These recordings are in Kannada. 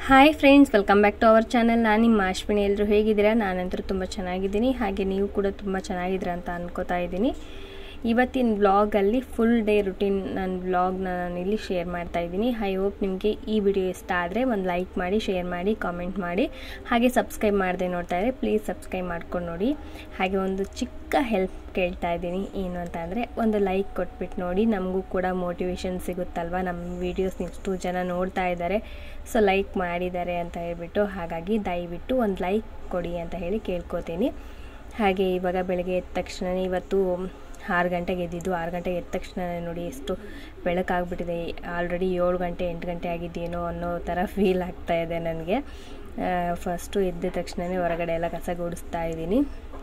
hi friends welcome back to our channel ನಾನು ನಿಮ್ಮ ಅಶ್ವಿನಿ ಎಲ್ಲರೂ ಹೇಗಿದ್ದೀರಾ ನಾನಂತೂ ತುಂಬ ಚೆನ್ನಾಗಿದ್ದೀನಿ ಹಾಗೆ ನೀವು ಕೂಡ ತುಂಬ ಚೆನ್ನಾಗಿದ್ದೀರಾ ಅಂತ ಅನ್ಕೋತಾ ಇದ್ದೀನಿ ಇವತ್ತಿನ ವ್ಲಾಗಲ್ಲಿ ಫುಲ್ ಡೇ ರುಟೀನ್ ನನ್ನ ವ್ಲಾಗ್ನ ನಾನು ಇಲ್ಲಿ ಶೇರ್ ಮಾಡ್ತಾ ಇದ್ದೀನಿ ಐ ಹೋಪ್ ನಿಮಗೆ ಈ ವಿಡಿಯೋ ಇಷ್ಟ ಆದರೆ ಒಂದು ಲೈಕ್ ಮಾಡಿ ಶೇರ್ ಮಾಡಿ ಕಾಮೆಂಟ್ ಮಾಡಿ ಹಾಗೆ ಸಬ್ಸ್ಕ್ರೈಬ್ ಮಾಡದೆ ನೋಡ್ತಾ ಇದ್ದರೆ ಪ್ಲೀಸ್ ಸಬ್ಸ್ಕ್ರೈಬ್ ಮಾಡ್ಕೊಂಡು ನೋಡಿ ಹಾಗೆ ಒಂದು ಚಿಕ್ಕ ಹೆಲ್ಪ್ ಕೇಳ್ತಾ ಇದ್ದೀನಿ ಏನು ಅಂತ ಅಂದರೆ ಒಂದು ಲೈಕ್ ಕೊಟ್ಬಿಟ್ಟು ನೋಡಿ ನಮಗೂ ಕೂಡ ಮೋಟಿವೇಶನ್ ಸಿಗುತ್ತಲ್ವ ನಮ್ಮ ವೀಡಿಯೋಸ್ ಇಷ್ಟು ಜನ ನೋಡ್ತಾ ಇದ್ದಾರೆ ಸೊ ಲೈಕ್ ಮಾಡಿದ್ದಾರೆ ಅಂತ ಹೇಳ್ಬಿಟ್ಟು ಹಾಗಾಗಿ ದಯವಿಟ್ಟು ಒಂದು ಲೈಕ್ ಕೊಡಿ ಅಂತ ಹೇಳಿ ಕೇಳ್ಕೊತೀನಿ ಹಾಗೆ ಇವಾಗ ಬೆಳಗ್ಗೆ ಎದ್ದ ತಕ್ಷಣ ಇವತ್ತು ಆರು ಗಂಟೆಗೆ ಎದ್ದಿದ್ದು ಆರು ಗಂಟೆಗೆ ಎದ್ದ ತಕ್ಷಣ ನೋಡಿ ಎಷ್ಟು ಬೆಳಕಾಗ್ಬಿಟ್ಟಿದೆ ಆಲ್ರೆಡಿ ಏಳು ಗಂಟೆ ಎಂಟು ಗಂಟೆ ಆಗಿದ್ದೇನೋ ಅನ್ನೋ ಥರ ಫೀಲ್ ಆಗ್ತಾ ಇದೆ ನನಗೆ ಫಸ್ಟು ಎದ್ದ ತಕ್ಷಣವೇ ಹೊರಗಡೆ ಎಲ್ಲ ಕಸ ಗುಡಿಸ್ತಾ ಇದ್ದೀನಿ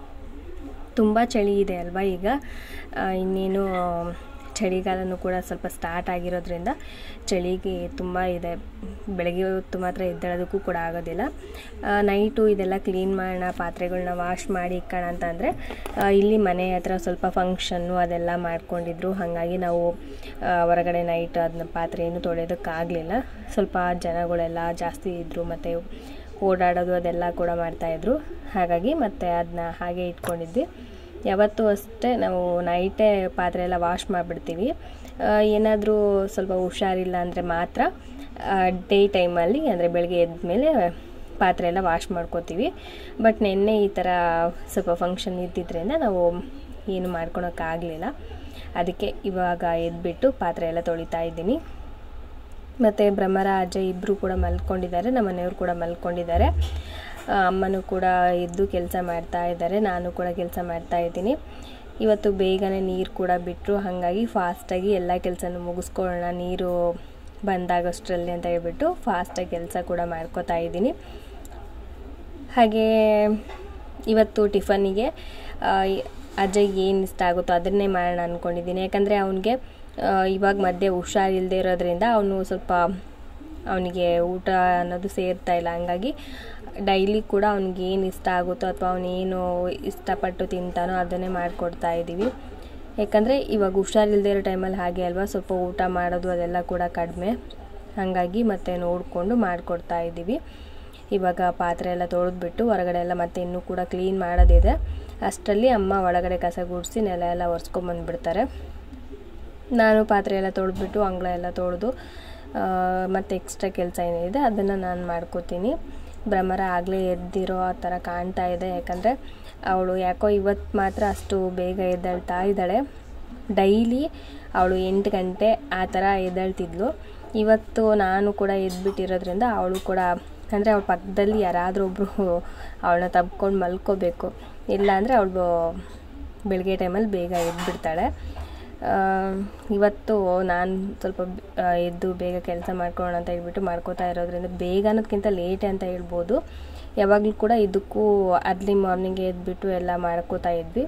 ತುಂಬ ಚಳಿ ಇದೆ ಅಲ್ವಾ ಈಗ ಇನ್ನೇನು ಚಳಿಗಾಲನೂ ಕೂಡ ಸ್ವಲ್ಪ ಸ್ಟಾರ್ಟ್ ಆಗಿರೋದ್ರಿಂದ ಚಳಿಗೆ ತುಂಬ ಇದೆ ಬೆಳಗ್ಗೆ ಹೊತ್ತು ಮಾತ್ರ ಎದ್ದೇಳೋದಕ್ಕೂ ಕೂಡ ಆಗೋದಿಲ್ಲ ನೈಟು ಇದೆಲ್ಲ ಕ್ಲೀನ್ ಮಾಡೋಣ ಪಾತ್ರೆಗಳನ್ನ ವಾಶ್ ಮಾಡಿ ಇಕ್ಕೋಣ ಅಂತಂದರೆ ಇಲ್ಲಿ ಮನೆ ಹತ್ರ ಸ್ವಲ್ಪ ಫಂಕ್ಷನ್ನು ಅದೆಲ್ಲ ಮಾಡ್ಕೊಂಡಿದ್ರು ಹಾಗಾಗಿ ನಾವು ಹೊರಗಡೆ ನೈಟ್ ಅದನ್ನ ಪಾತ್ರೆ ಏನು ತೊಳೆಯೋದಕ್ಕಾಗಲಿಲ್ಲ ಸ್ವಲ್ಪ ಜನಗಳೆಲ್ಲ ಜಾಸ್ತಿ ಇದ್ದರು ಮತ್ತು ಓಡಾಡೋದು ಅದೆಲ್ಲ ಕೂಡ ಮಾಡ್ತಾಯಿದ್ರು ಹಾಗಾಗಿ ಮತ್ತೆ ಅದನ್ನ ಹಾಗೆ ಇಟ್ಕೊಂಡಿದ್ವಿ ಯಾವತ್ತೂ ಅಷ್ಟೇ ನಾವು ನೈಟೇ ಪಾತ್ರೆ ಎಲ್ಲ ವಾಶ್ ಮಾಡಿಬಿಡ್ತೀವಿ ಏನಾದರೂ ಸ್ವಲ್ಪ ಹುಷಾರಿಲ್ಲ ಅಂದರೆ ಮಾತ್ರ ಡೇ ಟೈಮಲ್ಲಿ ಅಂದರೆ ಬೆಳಗ್ಗೆ ಎದ್ದ ಮೇಲೆ ಪಾತ್ರೆ ಎಲ್ಲ ವಾಶ್ ಮಾಡ್ಕೋತೀವಿ ಬಟ್ ನಿನ್ನೆ ಈ ಥರ ಸ್ವಲ್ಪ ಫಂಕ್ಷನ್ ಇದ್ದಿದ್ದರಿಂದ ನಾವು ಏನು ಮಾಡ್ಕೊಳಕ್ಕಾಗಲಿಲ್ಲ ಅದಕ್ಕೆ ಇವಾಗ ಎದ್ಬಿಟ್ಟು ಪಾತ್ರೆ ಎಲ್ಲ ತೊಳಿತಾ ಇದ್ದೀನಿ ಮತ್ತು ಭ್ರಮರ ಅಜ್ಜ ಇಬ್ಬರು ಕೂಡ ಮಲ್ಕೊಂಡಿದ್ದಾರೆ ನಮ್ಮ ಮನೆಯವರು ಕೂಡ ಮಲ್ಕೊಂಡಿದ್ದಾರೆ ಅಮ್ಮನೂ ಕೂಡ ಎದ್ದು ಕೆಲಸ ಮಾಡ್ತಾ ಇದ್ದಾರೆ ನಾನು ಕೂಡ ಕೆಲಸ ಮಾಡ್ತಾ ಇದ್ದೀನಿ ಇವತ್ತು ಬೇಗನೆ ನೀರು ಕೂಡ ಬಿಟ್ಟರು ಹಾಗಾಗಿ ಫಾಸ್ಟಾಗಿ ಎಲ್ಲ ಕೆಲಸನೂ ಮುಗಿಸ್ಕೊಳ್ಳೋಣ ನೀರು ಬಂದಾಗಷ್ಟರಲ್ಲಿ ಅಂತ ಹೇಳ್ಬಿಟ್ಟು ಫಾಸ್ಟಾಗಿ ಕೆಲಸ ಕೂಡ ಮಾಡ್ಕೋತಾ ಇದ್ದೀನಿ ಹಾಗೆ ಇವತ್ತು ಟಿಫನಿಗೆ ಅಜ್ಜಗೆ ಏನು ಇಷ್ಟ ಆಗುತ್ತೋ ಅದನ್ನೇ ಮಾಡೋಣ ಅಂದ್ಕೊಂಡಿದ್ದೀನಿ ಯಾಕಂದರೆ ಅವನಿಗೆ ಇವಾಗ ಮಧ್ಯೆ ಹುಷಾರಿಲ್ಲದೆ ಇರೋದ್ರಿಂದ ಅವನು ಸ್ವಲ್ಪ ಅವನಿಗೆ ಊಟ ಅನ್ನೋದು ಸೇರ್ತಾ ಇಲ್ಲ ಹಂಗಾಗಿ ಡೈಲಿ ಕೂಡ ಅವ್ನಿಗೆ ಏನು ಇಷ್ಟ ಆಗುತ್ತೋ ಅಥವಾ ಅವನೇನು ಇಷ್ಟಪಟ್ಟು ತಿಂತಾನೋ ಅದನ್ನೇ ಮಾಡಿಕೊಡ್ತಾ ಇದ್ದೀವಿ ಯಾಕಂದರೆ ಇವಾಗ ಹುಷಾರಿಲ್ಲದೆ ಇರೋ ಟೈಮಲ್ಲಿ ಹಾಗೆ ಅಲ್ವಾ ಸ್ವಲ್ಪ ಊಟ ಮಾಡೋದು ಅದೆಲ್ಲ ಕೂಡ ಕಡಿಮೆ ಹಾಗಾಗಿ ಮತ್ತೆ ನೋಡಿಕೊಂಡು ಮಾಡಿಕೊಡ್ತಾ ಇದ್ದೀವಿ ಇವಾಗ ಪಾತ್ರೆ ಎಲ್ಲ ತೊಳೆದ್ಬಿಟ್ಟು ಹೊರಗಡೆ ಎಲ್ಲ ಮತ್ತೆ ಇನ್ನೂ ಕೂಡ ಕ್ಲೀನ್ ಮಾಡೋದಿದೆ ಅಷ್ಟರಲ್ಲಿ ಅಮ್ಮ ಒಳಗಡೆ ಕಸ ಗುಡಿಸಿ ನೆಲ ಎಲ್ಲ ಒರೆಸ್ಕೊಂಬಂದ್ಬಿಡ್ತಾರೆ ನಾನು ಪಾತ್ರೆ ಎಲ್ಲ ತೊಳೆದ್ಬಿಟ್ಟು ಅಂಗಳ ಎಲ್ಲ ತೊಳೆದು ಮತ್ತು ಎಕ್ಸ್ಟ್ರಾ ಕೆಲಸ ಏನಿದೆ ಅದನ್ನು ನಾನು ಮಾಡ್ಕೋತೀನಿ ಭ್ರಮರ ಆಗಲೇ ಎದ್ದಿರೋ ಆ ಥರ ಕಾಣ್ತಾ ಇದೆ ಯಾಕಂದರೆ ಅವಳು ಯಾಕೋ ಇವತ್ತು ಮಾತ್ರ ಅಷ್ಟು ಬೇಗ ಎದ್ದೇಳ್ತಾ ಇದ್ದಾಳೆ ಡೈಲಿ ಅವಳು ಎಂಟು ಗಂಟೆ ಆ ಥರ ಎದ್ದೇಳ್ತಿದ್ಲು ಇವತ್ತು ನಾನು ಕೂಡ ಎದ್ಬಿಟ್ಟಿರೋದ್ರಿಂದ ಅವಳು ಕೂಡ ಅಂದರೆ ಅವಳ ಪಕ್ಕದಲ್ಲಿ ಯಾರಾದರೂ ಒಬ್ಬರು ಅವಳನ್ನ ತಬ್ಕೊಂಡು ಮಲ್ಕೋಬೇಕು ಇಲ್ಲಾಂದರೆ ಅವಳು ಬೆಳಗ್ಗೆ ಟೈಮಲ್ಲಿ ಬೇಗ ಎದ್ಬಿಡ್ತಾಳೆ ಇವತ್ತು ನಾನು ಸ್ವಲ್ಪ ಎದ್ದು ಬೇಗ ಕೆಲಸ ಮಾಡ್ಕೊಳ್ಳೋಣ ಅಂತ ಹೇಳ್ಬಿಟ್ಟು ಮಾಡ್ಕೋತಾ ಇರೋದ್ರಿಂದ ಬೇಗ ಅನ್ನೋದಕ್ಕಿಂತ ಲೇಟೆ ಅಂತ ಹೇಳ್ಬೋದು ಯಾವಾಗಲೂ ಕೂಡ ಇದಕ್ಕೂ ಅರ್ಲಿ ಮಾರ್ನಿಂಗ್ ಎದ್ಬಿಟ್ಟು ಎಲ್ಲ ಮಾಡ್ಕೋತಾ ಇದ್ವಿ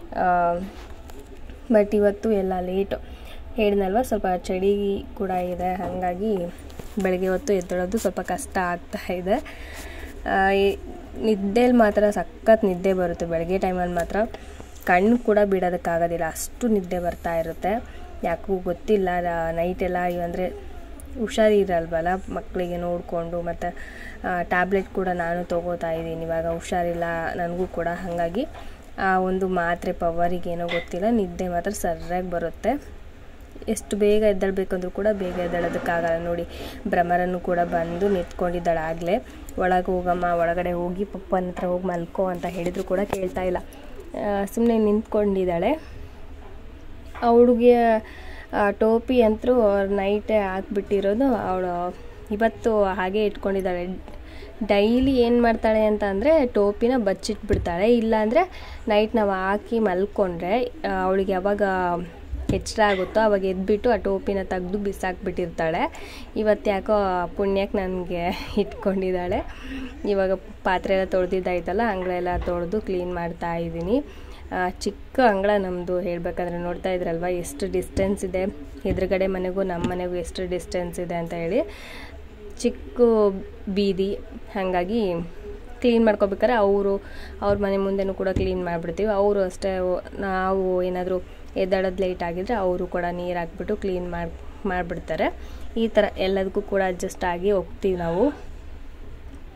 ಬಟ್ ಇವತ್ತು ಎಲ್ಲ ಲೇಟು ಹೇಳಿದ್ನಲ್ವ ಸ್ವಲ್ಪ ಚಳಿ ಕೂಡ ಇದೆ ಹಾಗಾಗಿ ಬೆಳಗ್ಗೆ ಹೊತ್ತು ಎದ್ದೇಳೋದು ಸ್ವಲ್ಪ ಕಷ್ಟ ಆಗ್ತಾ ಇದೆ ನಿದ್ದೆಲಿ ಮಾತ್ರ ಸಖತ್ ನಿದ್ದೆ ಬರುತ್ತೆ ಬೆಳಗ್ಗೆ ಟೈಮಲ್ಲಿ ಮಾತ್ರ ಕಣ್ಣು ಕೂಡ ಬಿಡೋದಕ್ಕಾಗೋದಿಲ್ಲ ಅಷ್ಟು ನಿದ್ದೆ ಬರ್ತಾ ಇರುತ್ತೆ ಯಾಕೂ ಗೊತ್ತಿಲ್ಲ ನೈಟೆಲ್ಲ ಅಂದರೆ ಹುಷಾರಿರಲ್ವಲ್ಲ ಮಕ್ಕಳಿಗೆ ನೋಡಿಕೊಂಡು ಮತ್ತು ಟ್ಯಾಬ್ಲೆಟ್ ಕೂಡ ನಾನು ತೊಗೋತಾ ಇದ್ದೀನಿ ಇವಾಗ ಹುಷಾರಿಲ್ಲ ನನಗೂ ಕೂಡ ಹಾಗಾಗಿ ಆ ಒಂದು ಮಾತ್ರೆ ಪವರಿಗೇನೋ ಗೊತ್ತಿಲ್ಲ ನಿದ್ದೆ ಮಾತ್ರ ಸರಿಯಾಗಿ ಬರುತ್ತೆ ಎಷ್ಟು ಬೇಗ ಎದ್ದೇಳಬೇಕಂದ್ರೂ ಕೂಡ ಬೇಗ ಎದ್ದೇಳೋದಕ್ಕಾಗಲ್ಲ ನೋಡಿ ಭ್ರಮರನ್ನು ಕೂಡ ಬಂದು ನಿಂತ್ಕೊಂಡಿದ್ದಾಳೆ ಆಗಲೇ ಒಳಗೆ ಹೋಗಮ್ಮ ಒಳಗಡೆ ಹೋಗಿ ಪಪ್ಪನ ಹತ್ರ ಹೋಗಿ ಮಲ್ಕೋ ಅಂತ ಹೇಳಿದ್ರು ಕೂಡ ಕೇಳ್ತಾ ಇಲ್ಲ ಸುಮ್ಮನೆ ನಿಂತ್ಕೊಂಡಿದ್ದಾಳೆ ಅವಳಿಗೆ ಟೋಪಿ ಅಂತೂ ನೈಟೇ ಹಾಕ್ಬಿಟ್ಟಿರೋದು ಅವಳು ಇವತ್ತು ಹಾಗೆ ಇಟ್ಕೊಂಡಿದ್ದಾಳೆ ಡೈಲಿ ಏನು ಮಾಡ್ತಾಳೆ ಅಂತ ಅಂದರೆ ಟೋಪಿನ ಬಚ್ಚಿಟ್ಬಿಡ್ತಾಳೆ ಇಲ್ಲಾಂದರೆ ನೈಟ್ ನಾವು ಹಾಕಿ ಮಲ್ಕೊಂಡ್ರೆ ಅವಳಿಗೆ ಯಾವಾಗ ಎಚ್ಚರ ಆಗುತ್ತೋ ಅವಾಗ ಎದ್ಬಿಟ್ಟು ಆ ಟೋಪಿನ ತೆಗೆದು ಬಿಸಾಕ್ಬಿಟ್ಟಿರ್ತಾಳೆ ಇವತ್ತು ಯಾಕೋ ಪುಣ್ಯಕ್ಕೆ ನನಗೆ ಇಟ್ಕೊಂಡಿದ್ದಾಳೆ ಇವಾಗ ಪಾತ್ರೆ ಎಲ್ಲ ತೊಳೆದಿದ್ದಾಯ್ತಲ್ಲ ಅಂಗಳ ಎಲ್ಲ ತೊಳೆದು ಕ್ಲೀನ್ ಮಾಡ್ತಾ ಇದ್ದೀನಿ ಚಿಕ್ಕ ಅಂಗಳ ನಮ್ಮದು ಹೇಳಬೇಕಾದ್ರೆ ನೋಡ್ತಾ ಇದ್ರಲ್ವ ಎಷ್ಟು ಡಿಸ್ಟೆನ್ಸ್ ಇದೆ ಎದುರುಗಡೆ ಮನೆಗೂ ನಮ್ಮ ಮನೆಗೂ ಎಷ್ಟು ಡಿಸ್ಟೆನ್ಸ್ ಇದೆ ಅಂತ ಹೇಳಿ ಚಿಕ್ಕ ಬೀದಿ ಹಾಗಾಗಿ ಕ್ಲೀನ್ ಮಾಡ್ಕೋಬೇಕಾದ್ರೆ ಅವರು ಅವ್ರ ಮನೆ ಮುಂದೆನೂ ಕೂಡ ಕ್ಲೀನ್ ಮಾಡಿಬಿಡ್ತೀವಿ ಅವರು ಅಷ್ಟೇ ನಾವು ಏನಾದರೂ ಎದ್ದಾಡೋದು ಲೇಟ್ ಆಗಿದ್ರೆ ಅವರು ಕೂಡ ನೀರು ಹಾಕ್ಬಿಟ್ಟು ಕ್ಲೀನ್ ಮಾಡಿ ಮಾಡಿಬಿಡ್ತಾರೆ ಈ ಥರ ಎಲ್ಲದಕ್ಕೂ ಕೂಡ ಅಡ್ಜಸ್ಟ್ ಆಗಿ ಹೋಗ್ತೀವಿ ನಾವು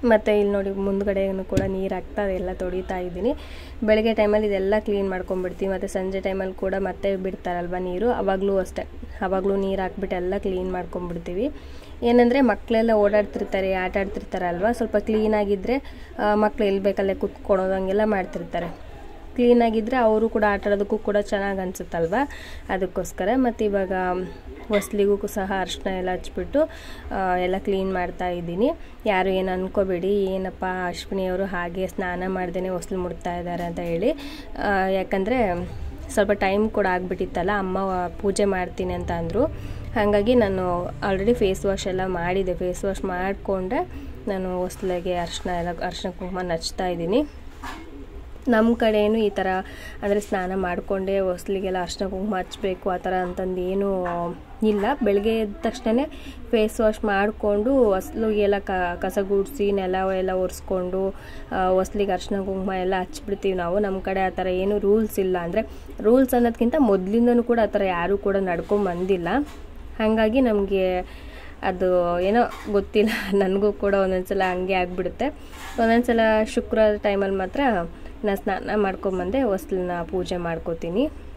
ಮತ್ತು ಇಲ್ಲಿ ನೋಡಿ ಮುಂದ್ಗಡೆನೂ ಕೂಡ ನೀರು ಹಾಕ್ತಾ ಅದೆಲ್ಲ ತೊಳಿತಾ ಇದ್ದೀನಿ ಬೆಳಗ್ಗೆ ಟೈಮಲ್ಲಿ ಇದೆಲ್ಲ ಕ್ಲೀನ್ ಮಾಡ್ಕೊಂಡ್ಬಿಡ್ತೀವಿ ಮತ್ತು ಸಂಜೆ ಟೈಮಲ್ಲಿ ಕೂಡ ಮತ್ತೆ ಬಿಡ್ತಾರಲ್ವ ನೀರು ಅವಾಗಲೂ ಅಷ್ಟೇ ಅವಾಗಲೂ ನೀರು ಹಾಕ್ಬಿಟ್ಟು ಎಲ್ಲ ಕ್ಲೀನ್ ಮಾಡ್ಕೊಂಡ್ಬಿಡ್ತೀವಿ ಏನಂದರೆ ಮಕ್ಕಳೆಲ್ಲ ಓಡಾಡ್ತಿರ್ತಾರೆ ಆಟ ಆಡ್ತಿರ್ತಾರಲ್ವ ಸ್ವಲ್ಪ ಕ್ಲೀನಾಗಿದ್ದರೆ ಮಕ್ಕಳು ಎಲ್ಲಿ ಬೇಕಲ್ಲೇ ಕುತ್ಕೊಳೋದು ಹಂಗೆಲ್ಲ ಮಾಡ್ತಿರ್ತಾರೆ ಕ್ಲೀನಾಗಿದ್ದರೆ ಅವರು ಕೂಡ ಆಟ ಆಡೋದಕ್ಕೂ ಕೂಡ ಚೆನ್ನಾಗಿ ಅನಿಸುತ್ತಲ್ವ ಅದಕ್ಕೋಸ್ಕರ ಮತ್ತು ಇವಾಗ ಹೊಸ್ಲಿಗೂ ಸಹ ಅರಿಶಿನ ಎಲ್ಲ ಹಚ್ಬಿಟ್ಟು ಎಲ್ಲ ಕ್ಲೀನ್ ಮಾಡ್ತಾ ಇದ್ದೀನಿ ಯಾರು ಏನು ಅನ್ಕೋಬೇಡಿ ಏನಪ್ಪ ಅಶ್ವಿನಿಯವರು ಹಾಗೆ ಸ್ನಾನ ಮಾಡ್ದೇ ಹೊಸ್ಲು ಮುಡ್ತಾ ಇದ್ದಾರೆ ಅಂತ ಹೇಳಿ ಯಾಕಂದರೆ ಸ್ವಲ್ಪ ಟೈಮ್ ಕೂಡ ಆಗಿಬಿಟ್ಟಿತ್ತಲ್ಲ ಅಮ್ಮ ಪೂಜೆ ಮಾಡ್ತೀನಿ ಅಂತ ಅಂದರು ಹಾಗಾಗಿ ನಾನು ಆಲ್ರೆಡಿ ಫೇಸ್ ವಾಶ್ ಎಲ್ಲ ಮಾಡಿದೆ ಫೇಸ್ ವಾಶ್ ಮಾಡಿಕೊಂಡೆ ನಾನು ಹೊಸ್ಲಿಗೆ ಅರಿಶಿನ ಎಲ್ಲ ಅರಿಶಿನ ಕುಂಕುಮ ಹಚ್ತಾ ಇದ್ದೀನಿ ನಮ್ಮ ಕಡೆಯೂ ಈ ಥರ ಅಂದರೆ ಸ್ನಾನ ಮಾಡಿಕೊಂಡೇ ಹೊಸ್ಲಿಗೆಲ್ಲ ಅರ್ಶಿನ ಕುಂಕುಮ ಹಚ್ಚಬೇಕು ಆ ಥರ ಅಂತಂದು ಏನೂ ಇಲ್ಲ ಬೆಳಗ್ಗೆ ಎದ್ದ ತಕ್ಷಣ ಫೇಸ್ ವಾಶ್ ಮಾಡಿಕೊಂಡು ಹೊಸ್ಲಿಗೆಲ್ಲ ಕಸ ಗುಡಿಸಿ ನೆಲ ಎಲ್ಲ ಒರೆಸ್ಕೊಂಡು ಹೊಸ್ಲಿಗೆ ಅರ್ಶಿನ ಕುಂಕುಮ ಎಲ್ಲ ಹಚ್ಬಿಡ್ತೀವಿ ನಾವು ನಮ್ಮ ಕಡೆ ಆ ಥರ ಏನೂ ರೂಲ್ಸ್ ಇಲ್ಲ ಅಂದರೆ ರೂಲ್ಸ್ ಅನ್ನೋದಕ್ಕಿಂತ ಮೊದಲಿಂದನೂ ಕೂಡ ಆ ಥರ ಯಾರೂ ಕೂಡ ನಡ್ಕೊಂಬಂದಿಲ್ಲ ಹಾಗಾಗಿ ನಮಗೆ ಅದು ಏನೋ ಗೊತ್ತಿಲ್ಲ ನನಗೂ ಕೂಡ ಒಂದೊಂದ್ಸಲ ಹಂಗೆ ಆಗಿಬಿಡುತ್ತೆ ಒಂದೊಂದ್ಸಲ ಶುಕ್ರವಾರ ಟೈಮಲ್ಲಿ ಮಾತ್ರ ನಾನು ಸ್ನಾನ ಮಾಡ್ಕೊಂಬಂದೆ ಹೊಸ್ಲನ್ನ ಪೂಜೆ ಮಾಡ್ಕೋತೀನಿ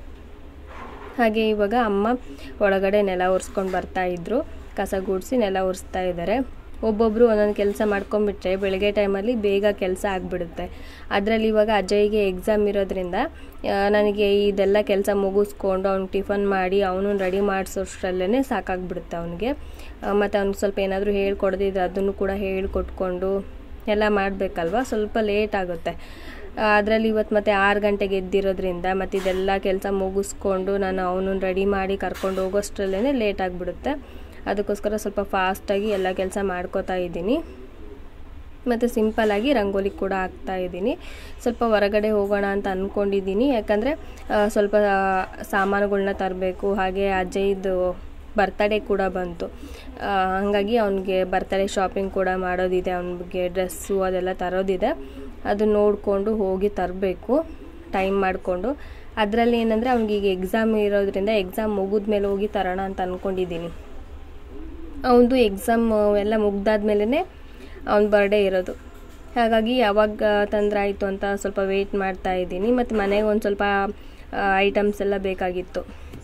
ಹಾಗೆ ಇವಾಗ ಅಮ್ಮ ಒಳಗಡೆ ನೆಲ ಒರೆಸ್ಕೊಂಡು ಬರ್ತಾಯಿದ್ರು ಕಸ ಗುಡಿಸಿ ನೆಲ ಒರೆಸ್ತಾ ಇದ್ದಾರೆ ಒಬ್ಬೊಬ್ಬರು ಒಂದೊಂದು ಕೆಲಸ ಮಾಡ್ಕೊಂಬಿಟ್ರೆ ಬೆಳಗ್ಗೆ ಟೈಮಲ್ಲಿ ಬೇಗ ಕೆಲಸ ಆಗಿಬಿಡುತ್ತೆ ಅದರಲ್ಲಿ ಇವಾಗ ಅಜಯ್ಗೆ ಎಕ್ಸಾಮ್ ಇರೋದ್ರಿಂದ ನನಗೆ ಇದೆಲ್ಲ ಕೆಲಸ ಮುಗಿಸ್ಕೊಂಡು ಅವ್ನಿಗೆ ಟಿಫನ್ ಮಾಡಿ ಅವನು ರೆಡಿ ಮಾಡಿಸೋಷ್ಟ್ರಲ್ಲೇ ಸಾಕಾಗ್ಬಿಡುತ್ತೆ ಅವನಿಗೆ ಮತ್ತು ಅವ್ನಿಗೆ ಸ್ವಲ್ಪ ಏನಾದರೂ ಹೇಳ್ಕೊಡ್ದಿದ್ರೆ ಅದನ್ನು ಕೂಡ ಹೇಳ್ಕೊಟ್ಕೊಂಡು ಎಲ್ಲ ಮಾಡಬೇಕಲ್ವ ಸ್ವಲ್ಪ ಲೇಟ್ ಆಗುತ್ತೆ ಅದರಲ್ಲಿ ಇವತ್ತು ಮತ್ತೆ ಆರು ಗಂಟೆಗೆ ಎದ್ದಿರೋದ್ರಿಂದ ಮತ್ತು ಇದೆಲ್ಲ ಕೆಲಸ ಮುಗಿಸ್ಕೊಂಡು ನಾನು ಅವನನ್ನು ರೆಡಿ ಮಾಡಿ ಕರ್ಕೊಂಡು ಹೋಗೋಷ್ಟ್ರಲ್ಲೇ ಲೇಟ್ ಆಗಿಬಿಡುತ್ತೆ ಅದಕ್ಕೋಸ್ಕರ ಸ್ವಲ್ಪ ಫಾಸ್ಟಾಗಿ ಎಲ್ಲ ಕೆಲಸ ಮಾಡ್ಕೋತಾ ಇದ್ದೀನಿ ಮತ್ತು ಸಿಂಪಲ್ಲಾಗಿ ರಂಗೋಲಿ ಕೂಡ ಹಾಕ್ತಾ ಇದ್ದೀನಿ ಸ್ವಲ್ಪ ಹೊರಗಡೆ ಹೋಗೋಣ ಅಂತ ಅಂದ್ಕೊಂಡಿದ್ದೀನಿ ಯಾಕಂದರೆ ಸ್ವಲ್ಪ ಸಾಮಾನುಗಳ್ನ ತರಬೇಕು ಹಾಗೆ ಅಜಯ್ದು ಬರ್ತಡೇ ಕೂಡ ಬಂತು ಹಾಗಾಗಿ ಅವನಿಗೆ ಬರ್ತಡೇ ಶಾಪಿಂಗ್ ಕೂಡ ಮಾಡೋದಿದೆ ಅವನಿಗೆ ಡ್ರೆಸ್ಸು ಅದೆಲ್ಲ ತರೋದಿದೆ ಅದು ನೋಡಿಕೊಂಡು ಹೋಗಿ ತರಬೇಕು ಟೈಮ್ ಮಾಡಿಕೊಂಡು ಅದರಲ್ಲಿ ಏನಂದರೆ ಅವ್ನಿಗೆ ಈಗ ಎಕ್ಸಾಮ್ ಇರೋದ್ರಿಂದ ಎಕ್ಸಾಮ್ ಮುಗಿದ್ಮೇಲೆ ಹೋಗಿ ತರೋಣ ಅಂತ ಅಂದ್ಕೊಂಡಿದ್ದೀನಿ ಅವನದು ಎಕ್ಸಾಮ್ ಎಲ್ಲ ಮುಗ್ದಾದ್ಮೇಲೆ ಅವನ ಬರ್ಡೇ ಇರೋದು ಹಾಗಾಗಿ ಯಾವಾಗ ತಂದ್ರೆ ಆಯಿತು ಅಂತ ಸ್ವಲ್ಪ ವೆಯ್ಟ್ ಮಾಡ್ತಾ ಇದ್ದೀನಿ ಮತ್ತು ಮನೆಗೆ ಒಂದು ಸ್ವಲ್ಪ ಐಟಮ್ಸ್ ಎಲ್ಲ ಬೇಕಾಗಿತ್ತು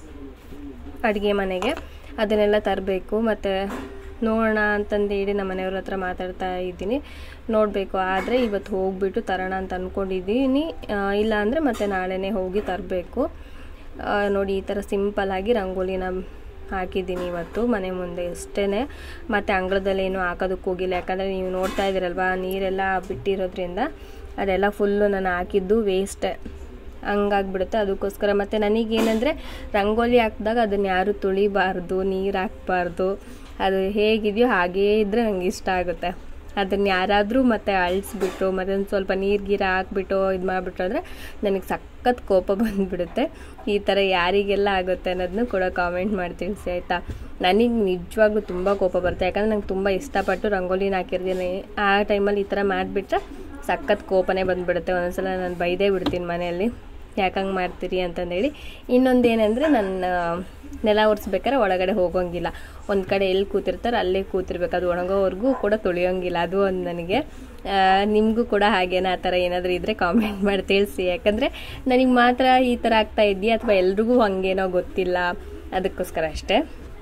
ಅಡುಗೆ ಮನೆಗೆ ಅದನ್ನೆಲ್ಲ ತರಬೇಕು ಮತ್ತು ನೋಡೋಣ ಅಂತಂದೇಳಿ ನಮ್ಮ ಮನೆಯವ್ರ ಹತ್ರ ಮಾತಾಡ್ತಾ ಇದ್ದೀನಿ ನೋಡಬೇಕು ಆದರೆ ಇವತ್ತು ಹೋಗಿಬಿಟ್ಟು ತರೋಣ ಅಂತ ಅಂದ್ಕೊಂಡಿದ್ದೀನಿ ಇಲ್ಲ ಅಂದರೆ ಮತ್ತೆ ನಾಳೆನೇ ಹೋಗಿ ತರಬೇಕು ನೋಡಿ ಈ ಥರ ಸಿಂಪಲ್ಲಾಗಿ ರಂಗೋಲಿನ ಹಾಕಿದ್ದೀನಿ ಇವತ್ತು ಮನೆ ಮುಂದೆ ಅಷ್ಟೇ ಮತ್ತು ಅಂಗಳದಲ್ಲಿ ಏನು ಹಾಕೋದಕ್ಕೆ ಹೋಗಿಲ್ಲ ಯಾಕಂದರೆ ನೀವು ನೋಡ್ತಾ ಇದ್ದೀರಲ್ವ ನೀರೆಲ್ಲ ಬಿಟ್ಟಿರೋದ್ರಿಂದ ಅದೆಲ್ಲ ಫುಲ್ಲು ನಾನು ಹಾಕಿದ್ದು ವೇಸ್ಟೇ ಹಂಗಾಗ್ಬಿಡುತ್ತೆ ಅದಕ್ಕೋಸ್ಕರ ಮತ್ತು ನನಗೇನೆಂದರೆ ರಂಗೋಲಿ ಹಾಕಿದಾಗ ಅದನ್ನು ಯಾರು ತುಳಿಬಾರ್ದು ನೀರು ಹಾಕ್ಬಾರ್ದು ಅದು ಹೇಗಿದೆಯೋ ಹಾಗೇ ಇದ್ದರೆ ನನಗೆ ಇಷ್ಟ ಆಗುತ್ತೆ ಅದನ್ನು ಯಾರಾದರೂ ಮತ್ತೆ ಅಳಿಸ್ಬಿಟ್ಟು ಮತ್ತು ಒಂದು ಸ್ವಲ್ಪ ನೀರು ಗೀರು ಹಾಕ್ಬಿಟ್ಟು ಇದು ಮಾಡಿಬಿಟ್ಟು ಅಂದರೆ ನನಗೆ ಸಖತ್ ಕೋಪ ಬಂದುಬಿಡುತ್ತೆ ಈ ಥರ ಯಾರಿಗೆಲ್ಲ ಆಗುತ್ತೆ ಅನ್ನೋದನ್ನು ಕೂಡ ಕಾಮೆಂಟ್ ಮಾಡಿ ತಿಳಿಸಿ ಆಯಿತಾ ನನಗೆ ನಿಜವಾಗ್ಲೂ ತುಂಬ ಕೋಪ ಬರುತ್ತೆ ಯಾಕಂದರೆ ನಂಗೆ ತುಂಬ ಇಷ್ಟಪಟ್ಟು ರಂಗೋಲಿನ ಹಾಕಿರ್ತೀನಿ ಆ ಟೈಮಲ್ಲಿ ಈ ಥರ ಮಾಡಿಬಿಟ್ರೆ ಸಖತ್ ಕೋಪನೇ ಬಂದುಬಿಡುತ್ತೆ ಒಂದೊಂದ್ಸಲ ನಾನು ಬೈದೇ ಬಿಡ್ತೀನಿ ಮನೆಯಲ್ಲಿ ಯಾಕಂಗೆ ಮಾಡ್ತೀರಿ ಅಂತಂದೇಳಿ ಇನ್ನೊಂದು ಏನಂದರೆ ನನ್ನ ನೆಲ ಒರೆಸ್ಬೇಕಾದ್ರೆ ಒಳಗಡೆ ಹೋಗೋಂಗಿಲ್ಲ ಒಂದು ಕಡೆ ಎಲ್ಲಿ ಕೂತಿರ್ತಾರೆ ಅಲ್ಲೇ ಕೂತಿರ್ಬೇಕು ಅದು ಒಣಗೋವರೆಗೂ ಕೂಡ ತುಳಿಯೋಂಗಿಲ್ಲ ಅದು ಒಂದು ನನಗೆ ನಿಮಗೂ ಕೂಡ ಹಾಗೇನ ಆ ಥರ ಏನಾದರೂ ಇದ್ದರೆ ಕಾಮೆಂಟ್ ಮಾಡಿ ತಿಳಿಸಿ ಯಾಕಂದರೆ ನನಗೆ ಮಾತ್ರ ಈ ಥರ ಆಗ್ತಾ ಇದೆಯಾ ಅಥವಾ ಎಲ್ರಿಗೂ ಹಂಗೇನೋ ಗೊತ್ತಿಲ್ಲ ಅದಕ್ಕೋಸ್ಕರ ಅಷ್ಟೇ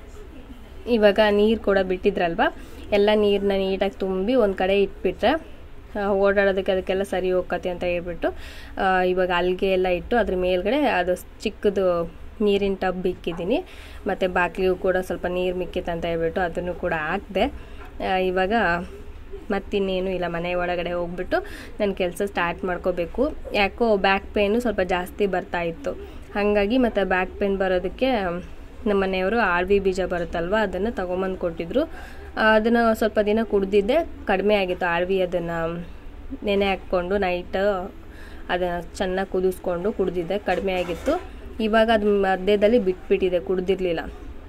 ಇವಾಗ ನೀರು ಕೂಡ ಬಿಟ್ಟಿದ್ರಲ್ವ ಎಲ್ಲ ನೀರನ್ನ ನೀಟಾಗಿ ತುಂಬಿ ಒಂದು ಕಡೆ ಇಟ್ಬಿಟ್ರೆ ಓಡಾಡೋದಕ್ಕೆ ಅದಕ್ಕೆಲ್ಲ ಸರಿ ಹೋಗತ್ತೆ ಅಂತ ಹೇಳ್ಬಿಟ್ಟು ಇವಾಗ ಅಲ್ಗೆ ಎಲ್ಲ ಇಟ್ಟು ಅದ್ರ ಮೇಲ್ಗಡೆ ಅದು ಚಿಕ್ಕದು ನೀರಿನ ಟಬ್ ಇಕ್ಕಿದ್ದೀನಿ ಮತ್ತು ಬಾಗಿಲಿಗೂ ಕೂಡ ಸ್ವಲ್ಪ ನೀರು ಮಿಕ್ಕಿತ್ತು ಅಂತ ಹೇಳ್ಬಿಟ್ಟು ಅದನ್ನು ಕೂಡ ಹಾಕಿದೆ ಇವಾಗ ಮತ್ತಿನ್ನೇನು ಇಲ್ಲ ಮನೆ ಒಳಗಡೆ ಹೋಗ್ಬಿಟ್ಟು ನನ್ನ ಕೆಲಸ ಸ್ಟಾರ್ಟ್ ಮಾಡ್ಕೋಬೇಕು ಯಾಕೋ ಬ್ಯಾಕ್ ಪೇನು ಸ್ವಲ್ಪ ಜಾಸ್ತಿ ಬರ್ತಾ ಇತ್ತು ಹಾಗಾಗಿ ಮತ್ತು ಬ್ಯಾಕ್ ಪೇನ್ ಬರೋದಕ್ಕೆ ನಮ್ಮ ಮನೆಯವರು ಆಳ್ವಿ ಬೀಜ ಬರುತ್ತಲ್ವ ಅದನ್ನು ತೊಗೊಂಬಂದು ಕೊಟ್ಟಿದ್ರು ಅದನ್ನು ಸ್ವಲ್ಪ ದಿನ ಕುಡ್ದಿದ್ದೆ ಕಡಿಮೆ ಆಗಿತ್ತು ಆಳ್ವಿ ಅದನ್ನು ನೆನೆ ಹಾಕ್ಕೊಂಡು ನೈಟ್ ಅದನ್ನು ಚೆನ್ನಾಗಿ ಕುದಿಸ್ಕೊಂಡು ಕುಡ್ದಿದ್ದೆ ಕಡಿಮೆ ಆಗಿತ್ತು ಇವಾಗ ಅದು ಮಧ್ಯದಲ್ಲಿ ಬಿಟ್ಬಿಟ್ಟಿದೆ ಕುಡ್ದಿರಲಿಲ್ಲ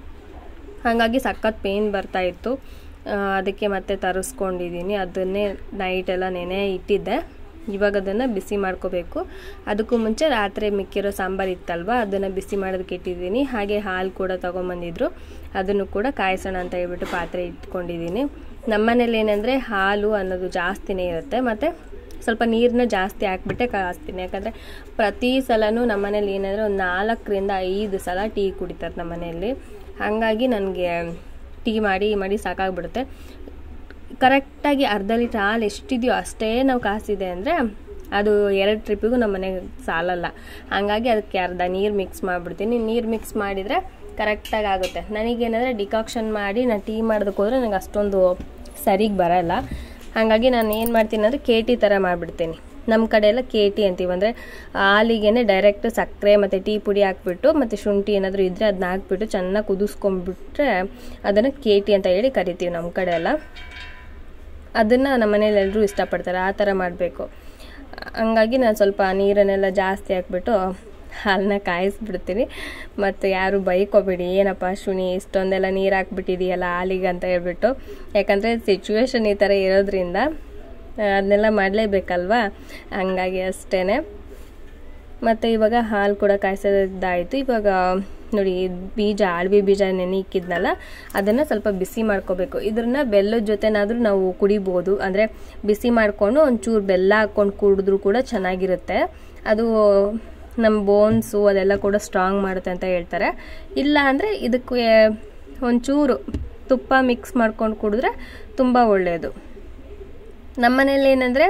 ಹಾಗಾಗಿ ಸಖತ್ ಪೇನ್ ಬರ್ತಾಯಿತ್ತು ಅದಕ್ಕೆ ಮತ್ತೆ ತರಿಸ್ಕೊಂಡಿದ್ದೀನಿ ಅದನ್ನೇ ನೈಟೆಲ್ಲ ನೆನೆ ಇಟ್ಟಿದ್ದೆ ಇವಾಗ ಅದನ್ನು ಬಿಸಿ ಮಾಡ್ಕೋಬೇಕು ಅದಕ್ಕೂ ಮುಂಚೆ ರಾತ್ರಿ ಮಿಕ್ಕಿರೋ ಸಾಂಬಾರು ಇತ್ತಲ್ವ ಅದನ್ನು ಬಿಸಿ ಮಾಡೋದಕ್ಕೆ ಇಟ್ಟಿದ್ದೀನಿ ಹಾಗೆ ಹಾಲು ಕೂಡ ತೊಗೊಂಬಂದಿದ್ರು ಅದನ್ನು ಕೂಡ ಕಾಯಿಸೋಣ ಅಂತ ಹೇಳ್ಬಿಟ್ಟು ಪಾತ್ರೆ ಇಟ್ಕೊಂಡಿದ್ದೀನಿ ನಮ್ಮನೇಲಿ ಏನಂದರೆ ಹಾಲು ಅನ್ನೋದು ಜಾಸ್ತಿನೇ ಇರುತ್ತೆ ಮತ್ತು ಸ್ವಲ್ಪ ನೀರನ್ನ ಜಾಸ್ತಿ ಹಾಕ್ಬಿಟ್ಟೆ ಕಾಸ್ತೀನಿ ಯಾಕಂದರೆ ಪ್ರತಿ ಸಲನೂ ನಮ್ಮನೇಲಿ ಏನಂದರೆ ಒಂದು ನಾಲ್ಕರಿಂದ ಐದು ಸಲ ಟೀ ಕುಡಿತಾರೆ ನಮ್ಮನೆಯಲ್ಲಿ ಹಾಗಾಗಿ ನನಗೆ ಟೀ ಮಾಡಿ ಮಾಡಿ ಸಾಕಾಗ್ಬಿಡುತ್ತೆ ಕರೆಕ್ಟಾಗಿ ಅರ್ಧ ಲೀಟ್ರ್ ಹಾಲು ಎಷ್ಟಿದೆಯೋ ಅಷ್ಟೇ ನಾವು ಕಾಸಿದೆ ಅಂದರೆ ಅದು ಎರಡು ಟ್ರಿಪ್ಪಿಗೂ ನಮ್ಮ ಮನೆಗೆ ಸಾಲಲ್ಲ ಹಾಗಾಗಿ ಅದಕ್ಕೆ ಅರ್ಧ ನೀರು ಮಿಕ್ಸ್ ಮಾಡಿಬಿಡ್ತೀನಿ ನೀರು ಮಿಕ್ಸ್ ಮಾಡಿದರೆ ಕರೆಕ್ಟಾಗಿ ಆಗುತ್ತೆ ನನಗೇನಂದರೆ ಡಿಕಾಕ್ಷನ್ ಮಾಡಿ ನಾನು ಟೀ ಮಾಡೋದಕ್ಕೆ ಹೋದರೆ ನನಗೆ ಅಷ್ಟೊಂದು ಸರಿಗೆ ಬರಲ್ಲ ಹಾಗಾಗಿ ನಾನು ಏನು ಮಾಡ್ತೀನಿ ಅಂದರೆ ಕೆ ಟಿ ಥರ ಮಾಡಿಬಿಡ್ತೀನಿ ನಮ್ಮ ಕಡೆ ಎಲ್ಲ ಕೆ ಟಿ ಅಂತೀವಿ ಅಂದರೆ ಹಾಲಿಗೆ ಡೈರೆಕ್ಟ್ ಸಕ್ಕರೆ ಮತ್ತು ಟೀ ಪುಡಿ ಹಾಕ್ಬಿಟ್ಟು ಮತ್ತು ಶುಂಠಿ ಏನಾದರೂ ಇದ್ದರೆ ಅದನ್ನ ಹಾಕ್ಬಿಟ್ಟು ಚೆನ್ನಾಗಿ ಕುದಿಸ್ಕೊಂಡ್ಬಿಟ್ರೆ ಅದನ್ನು ಕೆ ಟಿ ಅಂತ ಹೇಳಿ ಕರಿತೀವಿ ನಮ್ಮ ಕಡೆ ಎಲ್ಲ ಅದನ್ನು ನಮ್ಮ ಮನೇಲಿ ಎಲ್ಲರೂ ಇಷ್ಟಪಡ್ತಾರೆ ಆ ಥರ ಮಾಡಬೇಕು ಹಂಗಾಗಿ ನಾನು ಸ್ವಲ್ಪ ನೀರನ್ನೆಲ್ಲ ಜಾಸ್ತಿ ಹಾಕ್ಬಿಟ್ಟು ಹಾಲನ್ನ ಕಾಯಿಸ್ಬಿಡ್ತೀನಿ ಮತ್ತು ಯಾರು ಬೈಕೋಬೇಡಿ ಏನಪ್ಪ ಶುನಿ ಇಷ್ಟೊಂದೆಲ್ಲ ನೀರು ಹಾಕ್ಬಿಟ್ಟಿದೆಯಲ್ಲ ಹಾಲಿಗೆ ಅಂತ ಹೇಳ್ಬಿಟ್ಟು ಯಾಕಂದರೆ ಸಿಚುವೇಶನ್ ಈ ಥರ ಇರೋದ್ರಿಂದ ಅದನ್ನೆಲ್ಲ ಮಾಡಲೇಬೇಕಲ್ವಾ ಹಂಗಾಗಿ ಅಷ್ಟೇ ಮತ್ತು ಇವಾಗ ಹಾಲು ಕೂಡ ಕಾಯಿಸೋದಾಯಿತು ಇವಾಗ ನೋಡಿ ಬೀಜ ಆಳ್ವಿ ಬೀಜ ನೆನೆ ಇಕ್ಕಿದ್ನಲ್ಲ ಅದನ್ನು ಸ್ವಲ್ಪ ಬಿಸಿ ಮಾಡ್ಕೋಬೇಕು ಇದನ್ನ ಬೆಲ್ಲದ ಜೊತೆನಾದರೂ ನಾವು ಕುಡಿಬೋದು ಅಂದರೆ ಬಿಸಿ ಮಾಡಿಕೊಂಡು ಒಂಚೂರು ಬೆಲ್ಲ ಹಾಕ್ಕೊಂಡು ಕುಡಿದ್ರೂ ಕೂಡ ಚೆನ್ನಾಗಿರುತ್ತೆ ಅದು ನಮ್ಮ ಬೋನ್ಸು ಅದೆಲ್ಲ ಕೂಡ ಸ್ಟ್ರಾಂಗ್ ಮಾಡುತ್ತೆ ಅಂತ ಹೇಳ್ತಾರೆ ಇಲ್ಲ ಅಂದರೆ ಇದಕ್ಕೆ ಒಂಚೂರು ತುಪ್ಪ ಮಿಕ್ಸ್ ಮಾಡ್ಕೊಂಡು ಕುಡಿದ್ರೆ ತುಂಬ ಒಳ್ಳೆಯದು ನಮ್ಮ ಮನೇಲಿ ಏನಂದರೆ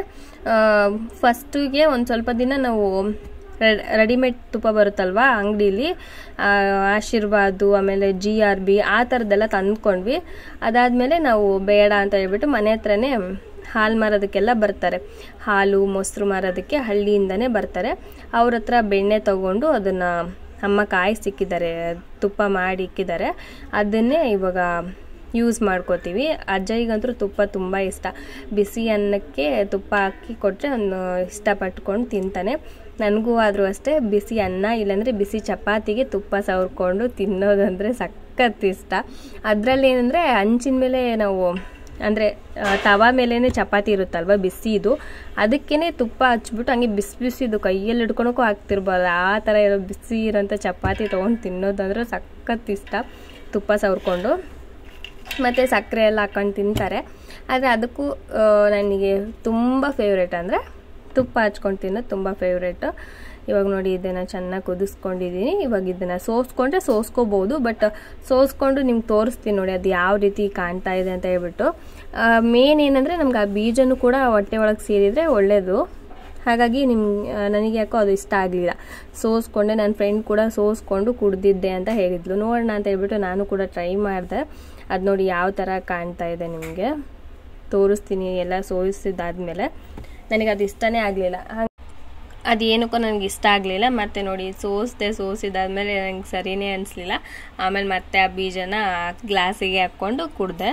ಫಸ್ಟಿಗೆ ಒಂದು ಸ್ವಲ್ಪ ದಿನ ನಾವು ರೆಡಿಮೇಡ್ ತುಪ್ಪ ಬರುತ್ತಲ್ವಾ ಅಂಗಡೀಲಿ ಆಶೀರ್ವಾದು ಆಮೇಲೆ ಜಿ ಆರ್ ಬಿ ಆ ಥರದ್ದೆಲ್ಲ ತಂದ್ಕೊಂಡ್ವಿ ಅದಾದಮೇಲೆ ನಾವು ಬೇಡ ಅಂತ ಹೇಳ್ಬಿಟ್ಟು ಮನೆ ಹತ್ರನೇ ಹಾಲು ಮಾರೋದಕ್ಕೆಲ್ಲ ಬರ್ತಾರೆ ಹಾಲು ಮೊಸರು ಮಾರೋದಕ್ಕೆ ಹಳ್ಳಿಯಿಂದನೇ ಬರ್ತಾರೆ ಅವ್ರ ಹತ್ರ ಬೆಣ್ಣೆ ತಗೊಂಡು ಅದನ್ನು ಅಮ್ಮ ಕಾಯಿಸಿಕ್ಕಿದ್ದಾರೆ ತುಪ್ಪ ಮಾಡಿ ಇಕ್ಕಿದ್ದಾರೆ ಅದನ್ನೇ ಇವಾಗ ಯೂಸ್ ಮಾಡ್ಕೋತೀವಿ ಅಜ್ಜಯ್ಯಗಂತೂ ತುಪ್ಪ ತುಂಬ ಇಷ್ಟ ಬಿಸಿ ಅನ್ನಕ್ಕೆ ತುಪ್ಪ ಹಾಕಿ ಕೊಟ್ಟರೆ ಅವನು ಇಷ್ಟಪಟ್ಕೊಂಡು ತಿಂತಾನೆ ನನಗೂ ಆದರೂ ಅಷ್ಟೇ ಬಿಸಿ ಅನ್ನ ಇಲ್ಲಾಂದರೆ ಬಿಸಿ ಚಪಾತಿಗೆ ತುಪ್ಪ ಸವರ್ಕೊಂಡು ತಿನ್ನೋದಂದರೆ ಸಖತ್ ಇಷ್ಟ ಅದರಲ್ಲಿ ಏನಂದರೆ ಹಂಚಿನ ಮೇಲೆ ನಾವು ಅಂದರೆ ತವಾ ಮೇಲೇ ಚಪಾತಿ ಇರುತ್ತಲ್ವ ಬಿಸಿದು ಅದಕ್ಕೇ ತುಪ್ಪ ಹಚ್ಬಿಟ್ಟು ಹಂಗೆ ಬಿಸಿ ಬಿಸಿದು ಕೈಯಲ್ಲಿ ಹಿಡ್ಕೊಳಕ್ಕೂ ಆಗ್ತಿರ್ಬೋದು ಆ ಥರ ಇರೋ ಬಿಸಿ ಇರೋಂಥ ಚಪಾತಿ ತೊಗೊಂಡು ತಿನ್ನೋದಂದ್ರೆ ಸಖತ್ ಇಷ್ಟ ತುಪ್ಪ ಸವರ್ಕೊಂಡು ಮತ್ತು ಸಕ್ಕರೆ ಎಲ್ಲ ಹಾಕೊಂಡು ತಿಂತಾರೆ ಆದರೆ ಅದಕ್ಕೂ ನನಗೆ ತುಂಬ ಫೇವ್ರೇಟ್ ಅಂದರೆ ತುಪ್ಪ ಹಚ್ಕೊಂಡು ತಿನ್ನೋದು ತುಂಬ ಫೇವ್ರೇಟು ಇವಾಗ ನೋಡಿ ಇದನ್ನು ಚೆನ್ನಾಗಿ ಕುದಿಸ್ಕೊಂಡಿದ್ದೀನಿ ಇವಾಗ ಇದನ್ನು ಸೋಸ್ಕೊಂಡ್ರೆ ಸೋಸ್ಕೋಬೋದು ಬಟ್ ಸೋಸ್ಕೊಂಡು ನಿಮ್ಗೆ ತೋರಿಸ್ತೀನಿ ನೋಡಿ ಅದು ಯಾವ ರೀತಿ ಕಾಣ್ತಾ ಇದೆ ಅಂತ ಹೇಳ್ಬಿಟ್ಟು ಮೇನ್ ಏನಂದರೆ ನಮ್ಗೆ ಆ ಬೀಜನೂ ಕೂಡ ಹೊಟ್ಟೆ ಒಳಗೆ ಸೇರಿದರೆ ಒಳ್ಳೆಯದು ಹಾಗಾಗಿ ನಿಮ್ ನನಗೆ ಯಾಕೋ ಅದು ಇಷ್ಟ ಆಗಲಿಲ್ಲ ಸೋಸ್ಕೊಂಡೆ ನನ್ನ ಫ್ರೆಂಡ್ ಕೂಡ ಸೋಸ್ಕೊಂಡು ಕುಡ್ದಿದ್ದೆ ಅಂತ ಹೇಳಿದ್ಲು ನೋಡೋಣ ಅಂತ ಹೇಳ್ಬಿಟ್ಟು ನಾನು ಕೂಡ ಟ್ರೈ ಮಾಡಿದೆ ಅದು ನೋಡಿ ಯಾವ ಥರ ಕಾಣ್ತಾ ಇದೆ ನಿಮಗೆ ತೋರಿಸ್ತೀನಿ ಎಲ್ಲ ಸೋಸಿದ್ದಾದಮೇಲೆ ನನಗೆ ಅದು ಇಷ್ಟನೇ ಆಗಲಿಲ್ಲ ಅದೇನಕ್ಕೋ ನನಗೆ ಇಷ್ಟ ಆಗಲಿಲ್ಲ ಮತ್ತು ನೋಡಿ ಸೋಸಿದೆ ಸೋಸಿದಾದ್ಮೇಲೆ ನನಗೆ ಸರಿಯೇ ಅನಿಸ್ಲಿಲ್ಲ ಆಮೇಲೆ ಮತ್ತೆ ಆ ಬೀಜನ ಗ್ಲಾಸಿಗೆ ಹಾಕ್ಕೊಂಡು ಕುಡ್ದೆ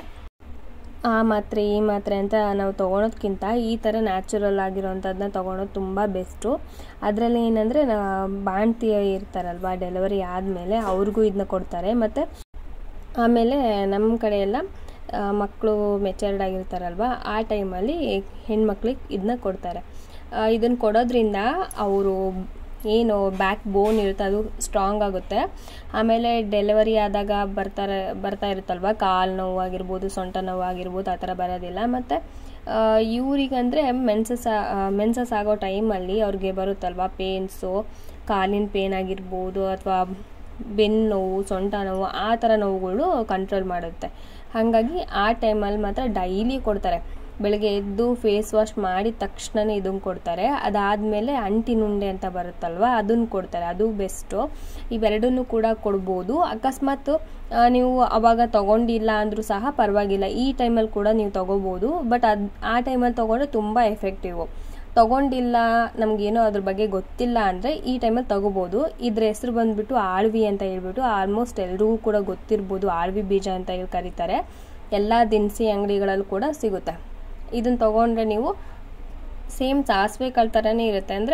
ಆ ಮಾತ್ರೆ ಈ ಮಾತ್ರೆ ಅಂತ ನಾವು ತೊಗೊಳೋದ್ಕಿಂತ ಈ ಥರ ನ್ಯಾಚುರಲ್ ಆಗಿರೋವಂಥದ್ದನ್ನ ತೊಗೊಳೋದು ತುಂಬ ಬೆಸ್ಟು ಅದರಲ್ಲಿ ಏನಂದರೆ ಬಾಣ್ತಿ ಇರ್ತಾರಲ್ವ ಡೆಲಿವರಿ ಆದಮೇಲೆ ಅವ್ರಿಗೂ ಇದನ್ನ ಕೊಡ್ತಾರೆ ಮತ್ತು ಆಮೇಲೆ ನಮ್ಮ ಕಡೆ ಎಲ್ಲ ಮಕ್ಕಳು ಮೆಚರ್ಡ್ ಆಗಿರ್ತಾರಲ್ವ ಆ ಟೈಮಲ್ಲಿ ಹೆಣ್ಮಕ್ಳಿಗೆ ಇದನ್ನ ಕೊಡ್ತಾರೆ ಇದನ್ನು ಕೊಡೋದ್ರಿಂದ ಅವರು ಏನು ಬ್ಯಾಕ್ ಬೋನ್ ಇರುತ್ತೆ ಅದು ಸ್ಟ್ರಾಂಗ್ ಆಗುತ್ತೆ ಆಮೇಲೆ ಡೆಲಿವರಿ ಆದಾಗ ಬರ್ತಾರೆ ಬರ್ತಾ ಇರುತ್ತಲ್ವ ಕಾಲು ನೋವು ಆಗಿರ್ಬೋದು ಸೊಂಟ ನೋವು ಆಗಿರ್ಬೋದು ಆ ಥರ ಬರೋದಿಲ್ಲ ಮತ್ತು ಇವರಿಗಂದರೆ ಮೆನ್ಸಸ್ ಮೆನ್ಸಸ್ ಆಗೋ ಟೈಮಲ್ಲಿ ಅವ್ರಿಗೆ ಬರುತ್ತಲ್ವ ಪೇನ್ಸು ಕಾಲಿನ ಪೇನ್ ಆಗಿರ್ಬೋದು ಅಥವಾ ಬೆನ್ನು ನೋವು ಸೊಂಟ ನೋವು ಆ ಥರ ನೋವುಗಳು ಕಂಟ್ರೋಲ್ ಮಾಡುತ್ತೆ ಹಾಗಾಗಿ ಆ ಟೈಮಲ್ಲಿ ಮಾತ್ರ ಡೈಲಿ ಕೊಡ್ತಾರೆ ಬೆಳಗ್ಗೆ ಎದ್ದು ಫೇಸ್ ವಾಶ್ ಮಾಡಿದ ತಕ್ಷಣನೇ ಇದನ್ನು ಕೊಡ್ತಾರೆ ಅದಾದಮೇಲೆ ಅಂಟಿನುಂಡೆ ಅಂತ ಬರುತ್ತಲ್ವ ಅದನ್ನು ಕೊಡ್ತಾರೆ ಅದು ಬೆಸ್ಟು ಇವೆರಡನ್ನೂ ಕೂಡ ಕೊಡ್ಬೋದು ಅಕಸ್ಮಾತ್ ನೀವು ಅವಾಗ ತೊಗೊಂಡಿಲ್ಲ ಅಂದರೂ ಸಹ ಪರವಾಗಿಲ್ಲ ಈ ಟೈಮಲ್ಲಿ ಕೂಡ ನೀವು ತೊಗೋಬೋದು ಬಟ್ ಅದು ಆ ಟೈಮಲ್ಲಿ ತೊಗೊಂಡ್ರೆ ತುಂಬ ಎಫೆಕ್ಟಿವು ತೊಗೊಂಡಿಲ್ಲ ನಮಗೇನೋ ಅದ್ರ ಬಗ್ಗೆ ಗೊತ್ತಿಲ್ಲ ಅಂದರೆ ಈ ಟೈಮಲ್ಲಿ ತೊಗೋಬೋದು ಇದ್ರ ಹೆಸರು ಬಂದುಬಿಟ್ಟು ಆಳ್ವಿ ಅಂತ ಹೇಳ್ಬಿಟ್ಟು ಆಲ್ಮೋಸ್ಟ್ ಎಲ್ರಿಗೂ ಕೂಡ ಗೊತ್ತಿರ್ಬೋದು ಆಳ್ವಿ ಬೀಜ ಅಂತ ಹೇಳಿ ಕರೀತಾರೆ ಎಲ್ಲ ದಿನಸಿ ಅಂಗಡಿಗಳಲ್ಲೂ ಕೂಡ ಸಿಗುತ್ತೆ ಇದನ್ನು ತೊಗೊಂಡ್ರೆ ನೀವು ಸೇಮ್ ಸಾಸಿವೆ ಕಾಳು ಥರನೇ ಇರುತ್ತೆ ಅಂದರೆ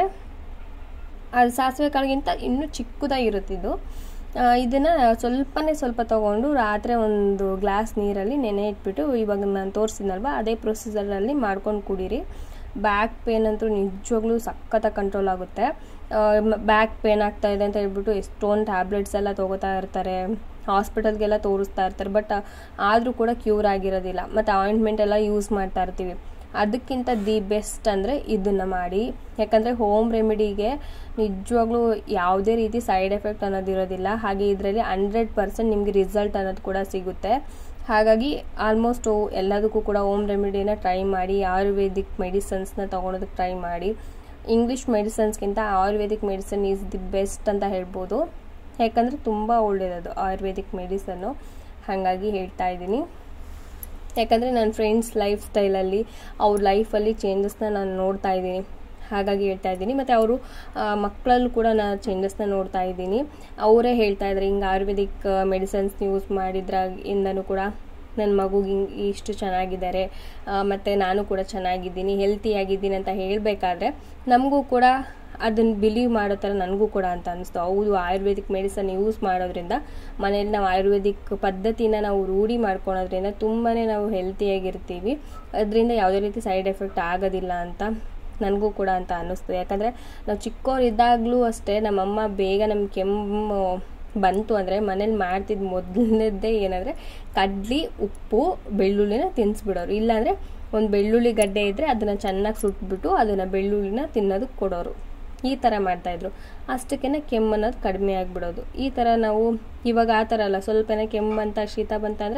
ಅದು ಸಾಸಿವೆ ಕಾಳಿಗಿಂತ ಇನ್ನೂ ಚಿಕ್ಕದಾಗಿರುತ್ತೆ ಇದು ಇದನ್ನು ಸ್ವಲ್ಪನೇ ಸ್ವಲ್ಪ ತೊಗೊಂಡು ರಾತ್ರಿ ಒಂದು ಗ್ಲಾಸ್ ನೀರಲ್ಲಿ ನೆನೆ ಇಟ್ಬಿಟ್ಟು ಇವಾಗ ನಾನು ತೋರಿಸಿದ್ನಲ್ವ ಅದೇ ಪ್ರೊಸೀಜರಲ್ಲಿ ಮಾಡ್ಕೊಂಡು ಕುಡೀರಿ ಬ್ಯಾಕ್ ಪೇನ್ ಅಂತೂ ನಿಜವಾಗ್ಲೂ ಸಖತ್ತಾಗಿ ಕಂಟ್ರೋಲ್ ಆಗುತ್ತೆ ಬ್ಯಾಕ್ ಪೇನ್ ಆಗ್ತಾ ಇದೆ ಅಂತ ಹೇಳ್ಬಿಟ್ಟು ಎಷ್ಟೊಂದು ಟ್ಯಾಬ್ಲೆಟ್ಸ್ ಎಲ್ಲ ತೊಗೋತಾ ಇರ್ತಾರೆ ಹಾಸ್ಪಿಟಲ್ಗೆಲ್ಲ ತೋರಿಸ್ತಾ ಇರ್ತಾರೆ ಬಟ್ ಆದರೂ ಕೂಡ ಕ್ಯೂರ್ ಆಗಿರೋದಿಲ್ಲ ಮತ್ತು ಆಯಿಂಟ್ಮೆಂಟ್ ಎಲ್ಲ ಯೂಸ್ ಮಾಡ್ತಾ ಇರ್ತೀವಿ ಅದಕ್ಕಿಂತ ದಿ ಬೆಸ್ಟ್ ಅಂದರೆ ಇದನ್ನು ಮಾಡಿ ಯಾಕಂದರೆ ಹೋಮ್ ರೆಮಿಡಿಗೆ ನಿಜವಾಗ್ಲೂ ಯಾವುದೇ ರೀತಿ ಸೈಡ್ ಎಫೆಕ್ಟ್ ಅನ್ನೋದಿರೋದಿಲ್ಲ ಹಾಗೆ ಇದರಲ್ಲಿ ಹಂಡ್ರೆಡ್ ಪರ್ಸೆಂಟ್ ನಿಮಗೆ ರಿಸಲ್ಟ್ ಅನ್ನೋದು ಕೂಡ ಸಿಗುತ್ತೆ ಹಾಗಾಗಿ ಆಲ್ಮೋಸ್ಟು ಎಲ್ಲದಕ್ಕೂ ಕೂಡ ಹೋಮ್ ರೆಮಿಡಿನ ಟ್ರೈ ಮಾಡಿ ಆಯುರ್ವೇದಿಕ್ ಮೆಡಿಸನ್ಸ್ನ ತೊಗೊಳೋದಕ್ಕೆ ಟ್ರೈ ಮಾಡಿ ಇಂಗ್ಲೀಷ್ ಮೆಡಿಸನ್ಸ್ಗಿಂತ Ayurvedic medicine is the best ಅಂತ ಹೇಳ್ಬೋದು ಯಾಕಂದರೆ ತುಂಬ ಒಳ್ಳೆಯದದು ಆಯುರ್ವೇದಿಕ್ ಮೆಡಿಸನ್ನು ಹಾಗಾಗಿ ಹೇಳ್ತಾ ಇದ್ದೀನಿ ಯಾಕಂದರೆ ನನ್ನ ಫ್ರೆಂಡ್ಸ್ ಲೈಫ್ ಸ್ಟೈಲಲ್ಲಿ ಅವ್ರ ಲೈಫಲ್ಲಿ ಚೇಂಜಸ್ನ ನಾನು ನೋಡ್ತಾ ಇದ್ದೀನಿ ಹಾಗಾಗಿ ಹೇಳ್ತಾ ಇದ್ದೀನಿ ಮತ್ತು ಅವರು ಮಕ್ಕಳಲ್ಲೂ ಕೂಡ ನಾನು ಚೇಂಜಸ್ನ ನೋಡ್ತಾ ಇದ್ದೀನಿ ಅವರೇ ಹೇಳ್ತಾ ಇದ್ದಾರೆ ಹಿಂಗೆ ಆಯುರ್ವೇದಿಕ್ ಮೆಡಿಸನ್ಸ್ ಯೂಸ್ ಮಾಡಿದ್ರಾಗಿಂದನೂ ಕೂಡ ನನ್ನ ಮಗುಗೆ ಹಿಂಗೆ ಇಷ್ಟು ಚೆನ್ನಾಗಿದ್ದಾರೆ ಮತ್ತು ನಾನು ಕೂಡ ಚೆನ್ನಾಗಿದ್ದೀನಿ ಹೆಲ್ತಿಯಾಗಿದ್ದೀನಿ ಅಂತ ಹೇಳಬೇಕಾದ್ರೆ ನಮಗೂ ಕೂಡ ಅದನ್ನು ಬಿಲೀವ್ ಮಾಡೋ ಥರ ನನಗೂ ಕೂಡ ಅಂತ ಅನಿಸ್ತು ಹೌದು ಆಯುರ್ವೇದಿಕ್ ಮೆಡಿಸನ್ ಯೂಸ್ ಮಾಡೋದ್ರಿಂದ ಮನೇಲಿ ನಾವು ಆಯುರ್ವೇದಿಕ್ ಪದ್ಧತಿನ ನಾವು ರೂಢಿ ಮಾಡ್ಕೊಳೋದ್ರಿಂದ ತುಂಬಾ ನಾವು ಹೆಲ್ತಿಯಾಗಿರ್ತೀವಿ ಅದರಿಂದ ಯಾವುದೇ ರೀತಿ ಸೈಡ್ ಎಫೆಕ್ಟ್ ಆಗೋದಿಲ್ಲ ಅಂತ ನನಗೂ ಕೂಡ ಅಂತ ಅನ್ನಿಸ್ತು ಯಾಕಂದರೆ ನಾವು ಚಿಕ್ಕವರಿದ್ದಾಗಲೂ ಅಷ್ಟೇ ನಮ್ಮಮ್ಮ ಬೇಗ ನಮ್ಮ ಕೆಮ್ಮು ಬಂತು ಅಂದರೆ ಮನೇಲಿ ಮಾಡ್ತಿದ್ದ ಮೊದಲನೇದೇ ಏನಂದರೆ ಕಡ್ಲಿ ಉಪ್ಪು ಬೆಳ್ಳುಳ್ಳಿನ ತಿನ್ನಿಸ್ಬಿಡೋರು ಇಲ್ಲಾಂದರೆ ಒಂದು ಬೆಳ್ಳುಳ್ಳಿ ಗಡ್ಡೆ ಇದ್ದರೆ ಅದನ್ನು ಚೆನ್ನಾಗಿ ಸುಟ್ಬಿಟ್ಟು ಅದನ್ನು ಬೆಳ್ಳುಳ್ಳಿನ ತಿನ್ನೋದಕ್ಕೆ ಕೊಡೋರು ಈ ಥರ ಮಾಡ್ತಾಯಿದ್ರು ಅಷ್ಟಕ್ಕೇ ಕೆಮ್ಮು ಅನ್ನೋದು ಕಡಿಮೆ ಆಗಿಬಿಡೋದು ಈ ಥರ ನಾವು ಇವಾಗ ಆ ಥರ ಅಲ್ಲ ಸ್ವಲ್ಪನೇ ಕೆಮ್ಮು ಬಂತ ಶೀತ ಬಂತ ಅಂದರೆ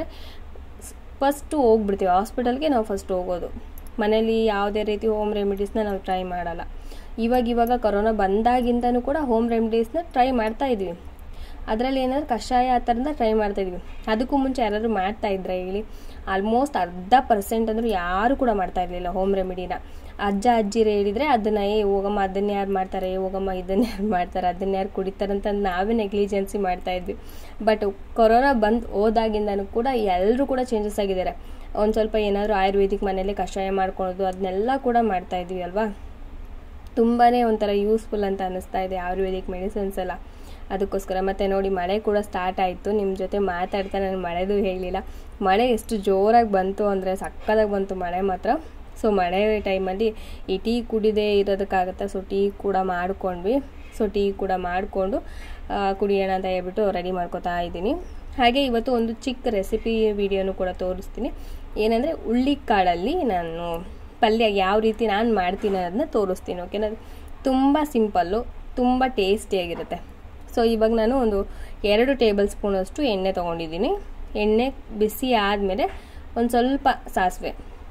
ಫಸ್ಟು ಹೋಗ್ಬಿಡ್ತೀವಿ ಹಾಸ್ಪಿಟಲ್ಗೆ ನಾವು ಫಸ್ಟ್ ಹೋಗೋದು ಮನೇಲಿ ಯಾವುದೇ ರೀತಿ ಹೋಮ್ ರೆಮಿಡೀಸ್ನ ನಾವು ಟ್ರೈ ಮಾಡಲ್ಲ ಇವಾಗ ಇವಾಗ ಕೊರೋನಾ ಬಂದಾಗಿಂದನೂ ಕೂಡ ಹೋಮ್ ರೆಮಿಡೀಸ್ನ ಟ್ರೈ ಮಾಡ್ತಾ ಇದ್ವಿ ಅದರಲ್ಲಿ ಏನಾದ್ರು ಕಷಾಯ ಆ ಥರದ ಟ್ರೈ ಮಾಡ್ತಾಯಿದ್ವಿ ಅದಕ್ಕೂ ಮುಂಚೆ ಯಾರಾದರೂ ಮಾಡ್ತಾ ಇದ್ರೆ ಹೇಳಿ ಆಲ್ಮೋಸ್ಟ್ ಅರ್ಧ ಪರ್ಸೆಂಟ್ ಅಂದರೂ ಯಾರು ಕೂಡ ಮಾಡ್ತಾ ಇರಲಿಲ್ಲ ಹೋಮ್ ರೆಮಿಡಿನ ಅಜ್ಜ ಅಜ್ಜಿರು ಹೇಳಿದರೆ ಅದನ್ನು ಏ ಹೋಗಮ್ಮ ಅದನ್ನ ಯಾರು ಮಾಡ್ತಾರೆ ಏ ಹೋಗಮ್ಮ ಇದನ್ನ ಯಾರು ಮಾಡ್ತಾರೆ ಅದನ್ನ ಯಾರು ಕುಡಿತಾರೆ ಅಂತ ನಾವೇ ನೆಗ್ಲಿಜೆನ್ಸಿ ಮಾಡ್ತಾ ಇದ್ವಿ ಬಟ್ ಕೊರೋನಾ ಬಂದು ಹೋದಾಗಿಂದನೂ ಕೂಡ ಎಲ್ಲರೂ ಕೂಡ ಚೇಂಜಸ್ ಆಗಿದ್ದಾರೆ ಒಂದು ಸ್ವಲ್ಪ ಏನಾದರೂ ಆಯುರ್ವೇದಿಕ್ ಮನೇಲಿ ಕಷಾಯ ಮಾಡ್ಕೊಳ್ಳೋದು ಅದನ್ನೆಲ್ಲ ಕೂಡ ಮಾಡ್ತಾ ಇದ್ವಿ ಅಲ್ವಾ ತುಂಬಾ ಒಂಥರ ಯೂಸ್ಫುಲ್ ಅಂತ ಅನ್ನಿಸ್ತಾ ಇದೆ ಆಯುರ್ವೇದಿಕ್ ಮೆಡಿಸಿನ್ಸ್ ಎಲ್ಲ ಅದಕ್ಕೋಸ್ಕರ ಮತ್ತು ನೋಡಿ ಮಳೆ ಕೂಡ ಸ್ಟಾರ್ಟ್ ಆಯಿತು ನಿಮ್ಮ ಜೊತೆ ಮಾತಾಡ್ತಾ ನಾನು ಮಳೆದು ಹೇಳಿಲ್ಲ ಮಳೆ ಎಷ್ಟು ಜೋರಾಗಿ ಬಂತು ಅಂದರೆ ಸಕ್ಕದಾಗಿ ಬಂತು ಮಳೆ ಮಾತ್ರ ಸೊ ಮಳೆ ಟೈಮಲ್ಲಿ ಈ ಟೀ ಕುಡಿದೇ ಇರೋದಕ್ಕಾಗತ್ತೆ ಸೊ ಟೀ ಕೂಡ ಮಾಡ್ಕೊಂಡ್ವಿ ಸೊ ಟೀ ಕೂಡ ಮಾಡಿಕೊಂಡು ಕುಡಿಯೋಣ ಅಂತ ಹೇಳ್ಬಿಟ್ಟು ರೆಡಿ ಮಾಡ್ಕೋತಾ ಇದ್ದೀನಿ ಹಾಗೆ ಇವತ್ತು ಒಂದು ಚಿಕ್ಕ ರೆಸಿಪಿ ವಿಡಿಯೋನು ಕೂಡ ತೋರಿಸ್ತೀನಿ ಏನಂದರೆ ಹುಳ್ಳಿಕಾಳಲ್ಲಿ ನಾನು ಪಲ್ಯ ಯಾವ ರೀತಿ ನಾನು ಮಾಡ್ತೀನಿ ಅನ್ನೋದನ್ನ ತೋರಿಸ್ತೀನಿ ಓಕೆನಾ ತುಂಬ ಸಿಂಪಲ್ಲು ತುಂಬ ಟೇಸ್ಟಿಯಾಗಿರುತ್ತೆ ಸೊ ಇವಾಗ ನಾನು ಒಂದು ಎರಡು ಟೇಬಲ್ ಸ್ಪೂನಷ್ಟು ಎಣ್ಣೆ ತೊಗೊಂಡಿದ್ದೀನಿ ಎಣ್ಣೆ ಬಿಸಿ ಆದಮೇಲೆ ಒಂದು ಸ್ವಲ್ಪ ಸಾಸಿವೆ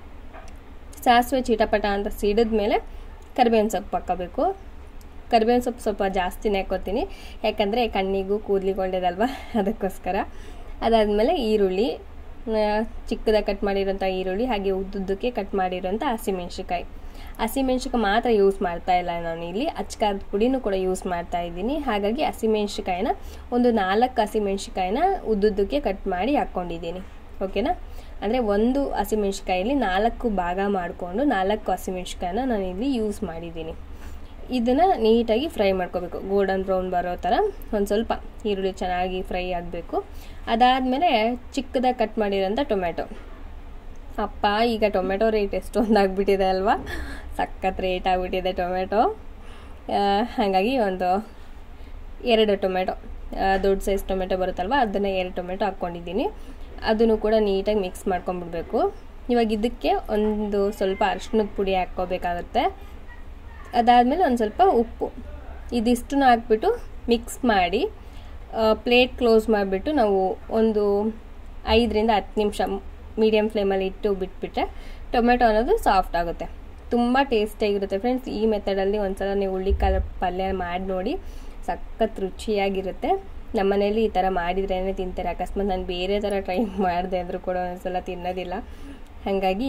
ಸಾಸಿವೆ ಚಿಟಪಟ ಅಂತ ಸಿಡಿದ ಮೇಲೆ ಕರಿಬೇವಿನ ಸೊಪ್ಪು ಹಾಕೋಬೇಕು ಕರಿಬೇವಿನ ಸೊಪ್ಪು ಸ್ವಲ್ಪ ಜಾಸ್ತಿನೇ ಹಾಕೋತೀನಿ ಯಾಕಂದರೆ ಕಣ್ಣಿಗೂ ಕೂದಲಿಗೆ ಒಳ್ಳೇದಲ್ವ ಅದಕ್ಕೋಸ್ಕರ ಅದಾದಮೇಲೆ ಈರುಳ್ಳಿ ಚಿಕ್ಕದಾಗಿ ಕಟ್ ಮಾಡಿರೋಂಥ ಈರುಳ್ಳಿ ಹಾಗೆ ಉದ್ದುದ್ದಕ್ಕೆ ಕಟ್ ಮಾಡಿರೋಂಥ ಹಸಿಮೆಣ್ಸಿಕಾಯಿ ಹಸಿಮೆಣ್ಸಿಕಾಯಿ ಮಾತ್ರ ಯೂಸ್ ಮಾಡ್ತಾ ಇಲ್ಲ ನಾನು ಇಲ್ಲಿ ಅಚ್ಕಾರದ ಪುಡಿನೂ ಕೂಡ ಯೂಸ್ ಮಾಡ್ತಾ ಇದ್ದೀನಿ ಹಾಗಾಗಿ ಹಸಿಮೆಣ್ಸಿಕಾಯಿನ ಒಂದು ನಾಲ್ಕು ಹಸಿಮೆಣ್ಸಿಕಾಯಿನ ಉದ್ದುದ್ದಕ್ಕೆ ಕಟ್ ಮಾಡಿ ಹಾಕ್ಕೊಂಡಿದ್ದೀನಿ ಓಕೆನಾ ಅಂದರೆ ಒಂದು ಹಸಿಮೆಣ್ಸಿಕಾಯಲ್ಲಿ ನಾಲ್ಕು ಭಾಗ ಮಾಡಿಕೊಂಡು ನಾಲ್ಕು ಹಸಿಮೆಣ್ಸಿಕಾಯಿನ ನಾನು ಇಲ್ಲಿ ಯೂಸ್ ಮಾಡಿದ್ದೀನಿ ಇದನ್ನು ನೀಟಾಗಿ ಫ್ರೈ ಮಾಡ್ಕೋಬೇಕು ಗೋಲ್ಡನ್ ಬ್ರೌನ್ ಬರೋ ಥರ ಒಂದು ಸ್ವಲ್ಪ ಈರುಳ್ಳಿ ಚೆನ್ನಾಗಿ ಫ್ರೈ ಆಗಬೇಕು ಅದಾದಮೇಲೆ ಚಿಕ್ಕದಾಗಿ ಕಟ್ ಮಾಡಿರೋಂಥ ಟೊಮೆಟೊ ಅಪ್ಪ ಈಗ ಟೊಮೆಟೊ ರೇಟ್ ಎಷ್ಟೊಂದು ಆಗಿಬಿಟ್ಟಿದೆ ಅಲ್ವಾ ಸಖತ್ ರೇಟ್ ಆಗಿಬಿಟ್ಟಿದೆ ಟೊಮೆಟೊ ಹಾಗಾಗಿ ಒಂದು ಎರಡು ಟೊಮೆಟೊ ದೊಡ್ಡ ಸೈಜ್ ಟೊಮೆಟೊ ಬರುತ್ತಲ್ವ ಅದನ್ನು ಎರಡು ಟೊಮೆಟೊ ಹಾಕ್ಕೊಂಡಿದ್ದೀನಿ ಅದನ್ನು ಕೂಡ ನೀಟಾಗಿ ಮಿಕ್ಸ್ ಮಾಡ್ಕೊಂಡ್ಬಿಡ್ಬೇಕು ಇವಾಗ ಇದಕ್ಕೆ ಒಂದು ಸ್ವಲ್ಪ ಅರಿಶಿನದ ಪುಡಿ ಹಾಕ್ಕೋಬೇಕಾಗತ್ತೆ ಅದಾದಮೇಲೆ ಒಂದು ಸ್ವಲ್ಪ ಉಪ್ಪು ಇದಿಷ್ಟನ್ನ ಹಾಕ್ಬಿಟ್ಟು ಮಿಕ್ಸ್ ಮಾಡಿ ಪ್ಲೇಟ್ ಕ್ಲೋಸ್ ಮಾಡಿಬಿಟ್ಟು ನಾವು ಒಂದು ಐದರಿಂದ ಹತ್ತು ನಿಮಿಷ ಮೀಡಿಯಮ್ ಫ್ಲೇಮಲ್ಲಿ ಇಟ್ಟು ಬಿಟ್ಬಿಟ್ರೆ ಟೊಮೆಟೊ ಅನ್ನೋದು ಸಾಫ್ಟ್ ಆಗುತ್ತೆ ತುಂಬ ಟೇಸ್ಟಿಯಾಗಿರುತ್ತೆ ಫ್ರೆಂಡ್ಸ್ ಈ ಮೆಥಡಲ್ಲಿ ಒಂದ್ಸಲ ನೀವು ಹುಳ್ಳಿಕಾಳು ಪಲ್ಯ ಮಾಡಿ ನೋಡಿ ಸಖತ್ ರುಚಿಯಾಗಿರುತ್ತೆ ನಮ್ಮ ಮನೇಲಿ ಈ ಥರ ಮಾಡಿದ್ರೇ ತಿಂತಾರೆ ಅಕಸ್ಮಾತ್ ನಾನು ಬೇರೆ ಥರ ಟ್ರೈ ಮಾಡಿದೆ ಅಂದರೂ ಕೂಡ ಒಂದ್ಸಲ ತಿನ್ನೋದಿಲ್ಲ ಹಾಗಾಗಿ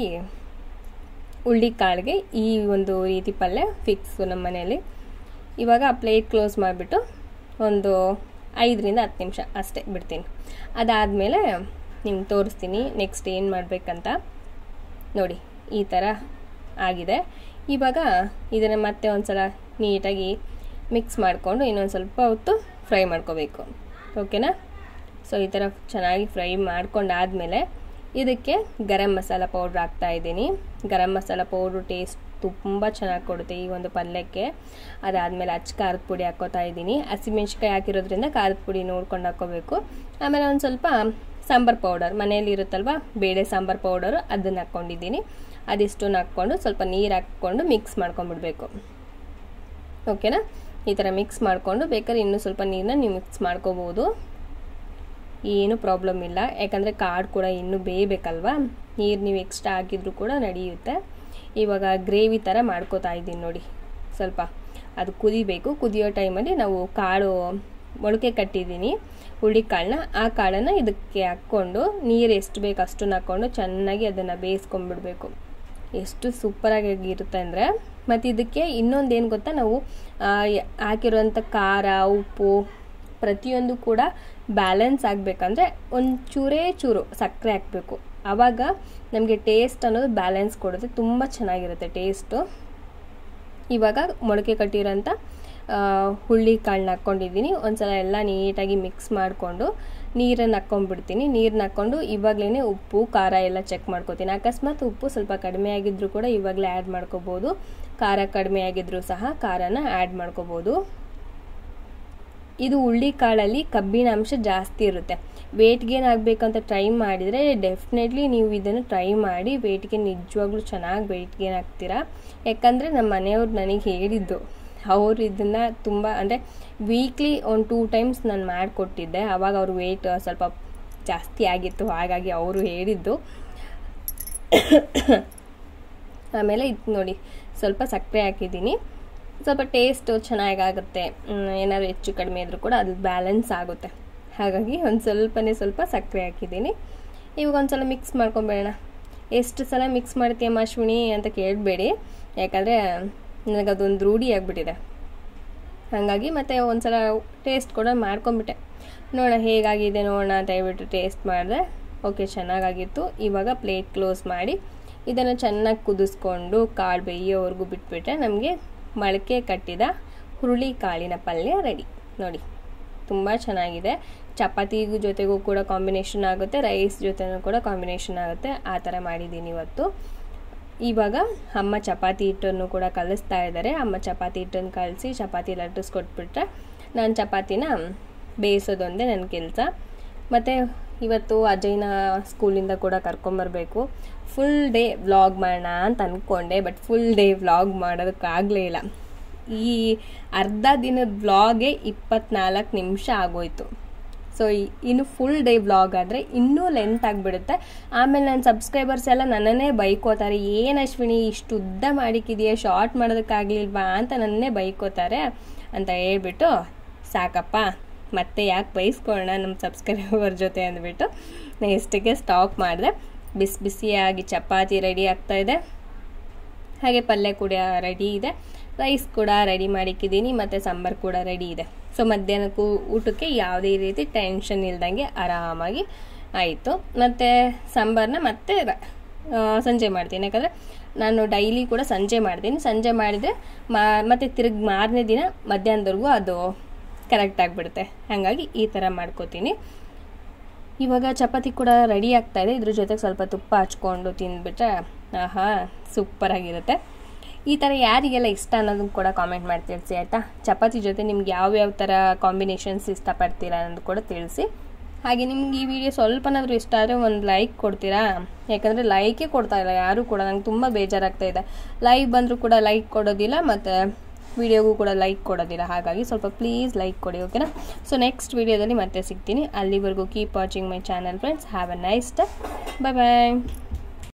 ಕಾಳಿಗೆ ಈ ಒಂದು ರೀತಿ ಪಲ್ಯ ಫಿಕ್ಸು ನಮ್ಮ ಮನೆಯಲ್ಲಿ ಇವಾಗ ಆ ಪ್ಲೇಟ್ ಕ್ಲೋಸ್ ಮಾಡಿಬಿಟ್ಟು ಒಂದು ಐದರಿಂದ ಹತ್ತು ನಿಮಿಷ ಅಷ್ಟೇ ಬಿಡ್ತೀನಿ ಅದಾದಮೇಲೆ ನಿಮ್ಗೆ ತೋರಿಸ್ತೀನಿ ನೆಕ್ಸ್ಟ್ ಏನು ಮಾಡಬೇಕಂತ ನೋಡಿ ಈ ಥರ ಆಗಿದೆ ಇವಾಗ ಇದನ್ನು ಮತ್ತೆ ಒಂದು ಸಲ ನೀಟಾಗಿ ಮಿಕ್ಸ್ ಮಾಡಿಕೊಂಡು ಇನ್ನೊಂದು ಸ್ವಲ್ಪ ಹೊತ್ತು ಫ್ರೈ ಮಾಡ್ಕೋಬೇಕು ಓಕೆನಾ ಸೊ ಈ ಥರ ಚೆನ್ನಾಗಿ ಫ್ರೈ ಮಾಡ್ಕೊಂಡಾದಮೇಲೆ ಇದಕ್ಕೆ ಗರಂ ಮಸಾಲ ಪೌಡ್ರ್ ಹಾಕ್ತಾ ಇದ್ದೀನಿ ಗರಂ ಮಸಾಲ ಪೌಡ್ರು ಟೇಸ್ಟ್ ತುಂಬ ಚೆನ್ನಾಗಿ ಕೊಡುತ್ತೆ ಈ ಒಂದು ಪಲ್ಯಕ್ಕೆ ಅದಾದಮೇಲೆ ಅಚ್ಚ ಖಾರದ ಪುಡಿ ಹಾಕ್ಕೋತಾ ಇದ್ದೀನಿ ಹಸಿಮೆಣ್ಸಿಕಾಯಿ ಹಾಕಿರೋದ್ರಿಂದ ಖಾರದ ಪುಡಿ ನೋಡ್ಕೊಂಡು ಹಾಕ್ಕೋಬೇಕು ಆಮೇಲೆ ಒಂದು ಸ್ವಲ್ಪ ಸಾಂಬಾರು ಪೌಡರ್ ಮನೆಯಲ್ಲಿ ಇರುತ್ತಲ್ವ ಬೇಳೆ ಸಾಂಬಾರು ಪೌಡರು ಅದನ್ನು ಹಾಕ್ಕೊಂಡಿದ್ದೀನಿ ಅದಿಷ್ಟನ್ನು ಹಾಕ್ಕೊಂಡು ಸ್ವಲ್ಪ ನೀರು ಹಾಕ್ಕೊಂಡು ಮಿಕ್ಸ್ ಮಾಡ್ಕೊಂಡ್ಬಿಡ್ಬೇಕು ಓಕೆನಾ ಈ ಥರ ಮಿಕ್ಸ್ ಮಾಡಿಕೊಂಡು ಬೇಕಾದ್ರೆ ಇನ್ನೂ ಸ್ವಲ್ಪ ನೀರನ್ನ ನೀವು ಮಿಕ್ಸ್ ಮಾಡ್ಕೋಬೋದು ಏನು ಪ್ರಾಬ್ಲಮ್ ಇಲ್ಲ ಯಾಕಂದರೆ ಕಾಡು ಕೂಡ ಇನ್ನೂ ಬೇಯಬೇಕಲ್ವಾ ನೀರು ನೀವು ಎಕ್ಸ್ಟ್ರಾ ಹಾಕಿದ್ರು ಕೂಡ ನಡೆಯುತ್ತೆ ಇವಾಗ ಗ್ರೇವಿ ಥರ ಮಾಡ್ಕೋತಾ ಇದ್ದೀನಿ ನೋಡಿ ಸ್ವಲ್ಪ ಅದು ಕುದಿಬೇಕು ಕುದಿಯೋ ಟೈಮಲ್ಲಿ ನಾವು ಕಾಳು ಮೊಳಕೆ ಕಟ್ಟಿದ್ದೀನಿ ಹುಳಿ ಕಾಳನ್ನ ಆ ಕಾಳನ್ನು ಇದಕ್ಕೆ ಹಾಕ್ಕೊಂಡು ನೀರು ಎಷ್ಟು ಬೇಕು ಅಷ್ಟನ್ನು ಹಾಕ್ಕೊಂಡು ಚೆನ್ನಾಗಿ ಅದನ್ನು ಬೇಯಿಸ್ಕೊಂಡ್ಬಿಡ್ಬೇಕು ಎಷ್ಟು ಸೂಪರಾಗಿ ಇರುತ್ತೆ ಅಂದರೆ ಮತ್ತು ಇದಕ್ಕೆ ಇನ್ನೊಂದು ಏನು ಗೊತ್ತಾ ನಾವು ಹಾಕಿರೋಂಥ ಖಾರ ಉಪ್ಪು ಪ್ರತಿಯೊಂದು ಕೂಡ ಬ್ಯಾಲೆನ್ಸ್ ಆಗಬೇಕಂದ್ರೆ ಒಂದು ಚೂರೇ ಚೂರು ಸಕ್ಕರೆ ಹಾಕಬೇಕು ಆವಾಗ ನಮಗೆ ಟೇಸ್ಟ್ ಅನ್ನೋದು ಬ್ಯಾಲೆನ್ಸ್ ಕೊಡುತ್ತೆ ತುಂಬ ಚೆನ್ನಾಗಿರುತ್ತೆ ಟೇಸ್ಟು ಇವಾಗ ಮೊಳಕೆ ಕಟ್ಟಿರೋಂಥ ಹುಳ್ಳಿ ಕಾಳನ್ನ ಹಾಕ್ಕೊಂಡಿದ್ದೀನಿ ಒಂದ್ಸಲ ಎಲ್ಲ ನೀಟಾಗಿ ಮಿಕ್ಸ್ ಮಾಡಿಕೊಂಡು ನೀರನ್ನು ಹಾಕ್ಕೊಂಡ್ಬಿಡ್ತೀನಿ ನೀರನ್ನ ಹಾಕ್ಕೊಂಡು ಇವಾಗಲೇ ಉಪ್ಪು ಖಾರ ಎಲ್ಲ ಚೆಕ್ ಮಾಡ್ಕೋತೀನಿ ಅಕಸ್ಮಾತ್ ಉಪ್ಪು ಸ್ವಲ್ಪ ಕಡಿಮೆ ಆಗಿದ್ದರೂ ಕೂಡ ಇವಾಗಲೇ ಆ್ಯಡ್ ಮಾಡ್ಕೋಬೋದು ಖಾರ ಕಡಿಮೆ ಆಗಿದ್ದರೂ ಸಹ ಖಾರನ ಆ್ಯಡ್ ಮಾಡ್ಕೋಬೋದು ಇದು ಹುಳ್ಳಿ ಕಾಳಲ್ಲಿ ಕಬ್ಬಿಣ ಅಂಶ ಜಾಸ್ತಿ ಇರುತ್ತೆ ವೆಯ್ಟ್ ಗೇನ್ ಆಗಬೇಕಂತ ಟ್ರೈ ಮಾಡಿದರೆ ಡೆಫಿನೆಟ್ಲಿ ನೀವು ಇದನ್ನು ಟ್ರೈ ಮಾಡಿ ವೆಯ್ಟ್ ಗೇನ್ ನಿಜವಾಗ್ಲೂ ಚೆನ್ನಾಗಿ ವೆಯ್ಟ್ ಗೇನ್ ಆಗ್ತೀರಾ ಯಾಕಂದರೆ ನಮ್ಮ ಮನೆಯವ್ರು ನನಗೆ ಹೇಳಿದ್ದು ಅವರು ಇದನ್ನು ತುಂಬ ಅಂದರೆ ವೀಕ್ಲಿ ಒಂದು ಟೂ ಟೈಮ್ಸ್ ನಾನು ಮಾಡಿಕೊಟ್ಟಿದ್ದೆ ಆವಾಗ ಅವ್ರ ವೆಯ್ಟ್ ಸ್ವಲ್ಪ ಜಾಸ್ತಿ ಆಗಿತ್ತು ಹಾಗಾಗಿ ಅವರು ಹೇಳಿದ್ದು ಆಮೇಲೆ ಇದು ನೋಡಿ ಸ್ವಲ್ಪ ಸಕ್ಕರೆ ಹಾಕಿದ್ದೀನಿ ಸ್ವಲ್ಪ ಟೇಸ್ಟು ಚೆನ್ನಾಗಾಗುತ್ತೆ ಏನಾದರೂ ಹೆಚ್ಚು ಕಡಿಮೆ ಇದ್ದರೂ ಕೂಡ ಅದು ಬ್ಯಾಲೆನ್ಸ್ ಆಗುತ್ತೆ ಹಾಗಾಗಿ ಒಂದು ಸ್ವಲ್ಪನೇ ಸ್ವಲ್ಪ ಸಕ್ಕರೆ ಹಾಕಿದ್ದೀನಿ ಇವಾಗ ಒಂದು ಸಲ ಮಿಕ್ಸ್ ಮಾಡ್ಕೊಂಬೇಡ ಎಷ್ಟು ಸಲ ಮಿಕ್ಸ್ ಮಾಡ್ತೀಯ ಮಾಶ್ವಿಣಿ ಅಂತ ಕೇಳಬೇಡಿ ಯಾಕಂದರೆ ನನಗೆ ಅದೊಂದು ರೂಢಿ ಆಗಿಬಿಟ್ಟಿದೆ ಹಾಗಾಗಿ ಮತ್ತು ಒಂದು ಸಲ ಟೇಸ್ಟ್ ಕೂಡ ಮಾಡ್ಕೊಂಬಿಟ್ಟೆ ನೋಡೋಣ ಹೇಗಾಗಿದೆ ನೋಡೋಣ ಅಂತ ಹೇಳ್ಬಿಟ್ಟು ಟೇಸ್ಟ್ ಮಾಡಿದೆ ಓಕೆ ಚೆನ್ನಾಗಾಗಿತ್ತು ಇವಾಗ ಪ್ಲೇಟ್ ಕ್ಲೋಸ್ ಮಾಡಿ ಇದನ್ನು ಚೆನ್ನಾಗಿ ಕುದಿಸ್ಕೊಂಡು ಕಾಳು ಬೇಯೋವರೆಗೂ ಬಿಟ್ಬಿಟ್ರೆ ನಮಗೆ ಮೊಳಕೆ ಕಟ್ಟಿದ ಹುರುಳಿ ಕಾಳಿನ ಪಲ್ಯ ರೆಡಿ ನೋಡಿ ತುಂಬ ಚೆನ್ನಾಗಿದೆ ಚಪಾತಿ ಜೊತೆಗೂ ಕೂಡ ಕಾಂಬಿನೇಷನ್ ಆಗುತ್ತೆ ರೈಸ್ ಜೊತೆನೂ ಕೂಡ ಕಾಂಬಿನೇಷನ್ ಆಗುತ್ತೆ ಆ ಥರ ಮಾಡಿದ್ದೀನಿ ಇವತ್ತು ಇವಾಗ ಅಮ್ಮ ಚಪಾತಿ ಹಿಟ್ಟನ್ನು ಕೂಡ ಕಲಿಸ್ತಾ ಇದ್ದಾರೆ ಅಮ್ಮ ಚಪಾತಿ ಹಿಟ್ಟನ್ನು ಕಲಿಸಿ ಚಪಾತಿ ಲಟ್ಟಿಸ್ಕೊಟ್ಬಿಟ್ರೆ ನಾನು ಚಪಾತಿನ ಬೇಯಿಸೋದೊಂದೇ ನನ್ನ ಕೆಲಸ ಮತ್ತು ಇವತ್ತು ಅಜಯ್ನ ಸ್ಕೂಲಿಂದ ಕೂಡ ಕರ್ಕೊಂಬರ್ಬೇಕು ಫುಲ್ ಡೇ ವ್ಲಾಗ್ ಮಾಡೋಣ ಅಂತ ಅಂದ್ಕೊಂಡೆ ಬಟ್ ಫುಲ್ ಡೇ ವ್ಲಾಗ್ ಮಾಡೋದಕ್ಕಾಗಲೇ ಇಲ್ಲ ಈ ಅರ್ಧ ದಿನದ ವ್ಲಾಗೇ ಇಪ್ಪತ್ನಾಲ್ಕು ನಿಮಿಷ ಆಗೋಯ್ತು ಸೊ ಇನ್ನು ಫುಲ್ ಡೇ ವ್ಲಾಗ್ ಆದರೆ ಇನ್ನೂ ಲೆಂತ್ ಆಗಿಬಿಡುತ್ತೆ ಆಮೇಲೆ ನನ್ನ ಸಬ್ಸ್ಕ್ರೈಬರ್ಸ್ ಎಲ್ಲ ನನ್ನನ್ನೇ ಬೈಕೋತಾರೆ ಏನು ಅಶ್ವಿನಿ ಇಷ್ಟು ಉದ್ದ ಮಾಡಿಕ್ಕಿದೆಯಾ ಶಾರ್ಟ್ ಮಾಡೋದಕ್ಕಾಗಲಿಲ್ವಾ ಅಂತ ನನ್ನೇ ಬೈಕೋತಾರೆ ಅಂತ ಹೇಳ್ಬಿಟ್ಟು ಸಾಕಪ್ಪ ಮತ್ತೆ ಯಾಕೆ ಬೈಸ್ಕೊಳ್ಳೋಣ ನಮ್ಮ ಸಬ್ಸ್ಕ್ರೈಬರ್ ಜೊತೆ ಅಂದ್ಬಿಟ್ಟು ನಾನು ಇಷ್ಟಕ್ಕೆ ಸ್ಟಾಪ್ ಮಾಡಿದೆ ಬಿಸಿ ಬಿಸಿಯಾಗಿ ಚಪಾತಿ ರೆಡಿ ಆಗ್ತಾಯಿದೆ ಹಾಗೆ ಪಲ್ಯ ಕೂಡ ರೆಡಿ ಇದೆ ರೈಸ್ ಕೂಡ ರೆಡಿ ಮಾಡಿಕ್ಕಿದ್ದೀನಿ ಮತ್ತು ಸಾಂಬಾರು ಕೂಡ ರೆಡಿ ಇದೆ ಸೊ ಮಧ್ಯಾಹ್ನಕ್ಕೂ ಊಟಕ್ಕೆ ಯಾವುದೇ ರೀತಿ ಟೆನ್ಷನ್ ಇಲ್ದಂಗೆ ಆರಾಮಾಗಿ ಆಯಿತು ಮತ್ತು ಸಾಂಬಾರನ್ನ ಮತ್ತೆ ಸಂಜೆ ಮಾಡ್ತೀನಿ ಯಾಕಂದರೆ ನಾನು ಡೈಲಿ ಕೂಡ ಸಂಜೆ ಮಾಡ್ತೀನಿ ಸಂಜೆ ಮಾಡಿದರೆ ಮಾ ಮತ್ತು ತಿರುಗಿ ಮಾರನೇ ದಿನ ಮಧ್ಯಾಹ್ನದವರೆಗೂ ಅದು ಕರೆಕ್ಟ್ ಆಗಿಬಿಡುತ್ತೆ ಹಾಗಾಗಿ ಈ ಥರ ಮಾಡ್ಕೋತೀನಿ ಇವಾಗ ಚಪಾತಿ ಕೂಡ ರೆಡಿ ಆಗ್ತಾಯಿದೆ ಇದ್ರ ಜೊತೆಗೆ ಸ್ವಲ್ಪ ತುಪ್ಪ ಹಚ್ಕೊಂಡು ತಿಂದ್ಬಿಟ್ರೆ ಆಹಾ ಸೂಪರಾಗಿರುತ್ತೆ ಈ ಥರ ಯಾರಿಗೆಲ್ಲ ಇಷ್ಟ ಅನ್ನೋದನ್ನು ಕೂಡ ಕಾಮೆಂಟ್ ಮಾಡಿ ತಿಳಿಸಿ ಆಯಿತಾ ಚಪಾತಿ ಜೊತೆ ನಿಮ್ಗೆ ಯಾವ್ಯಾವ ಥರ ಕಾಂಬಿನೇಷನ್ಸ್ ಇಷ್ಟಪಡ್ತೀರಾ ಅನ್ನೋದು ಕೂಡ ತಿಳಿಸಿ ಹಾಗೆ ನಿಮ್ಗೆ ಈ ವಿಡಿಯೋ ಸ್ವಲ್ಪನಾದರೂ ಇಷ್ಟ ಆದರೆ ಒಂದು ಲೈಕ್ ಕೊಡ್ತೀರಾ ಯಾಕಂದರೆ ಲೈಕೇ ಕೊಡ್ತಾ ಇಲ್ಲ ಯಾರೂ ಕೂಡ ನಂಗೆ ತುಂಬ ಬೇಜಾರಾಗ್ತಾ ಇದೆ ಲೈವ್ ಬಂದರೂ ಕೂಡ ಲೈಕ್ ಕೊಡೋದಿಲ್ಲ ಮತ್ತು ವಿಡಿಯೋಗೂ ಕೂಡ ಲೈಕ್ ಕೊಡೋದಿಲ್ಲ ಹಾಗಾಗಿ ಸ್ವಲ್ಪ ಪ್ಲೀಸ್ ಲೈಕ್ ಕೊಡಿ ಓಕೆನಾ ಸೊ ನೆಕ್ಸ್ಟ್ ವಿಡಿಯೋದಲ್ಲಿ ಮತ್ತೆ ಸಿಗ್ತೀನಿ ಅಲ್ಲಿವರೆಗೂ keep watching my channel friends have a nice day bye bye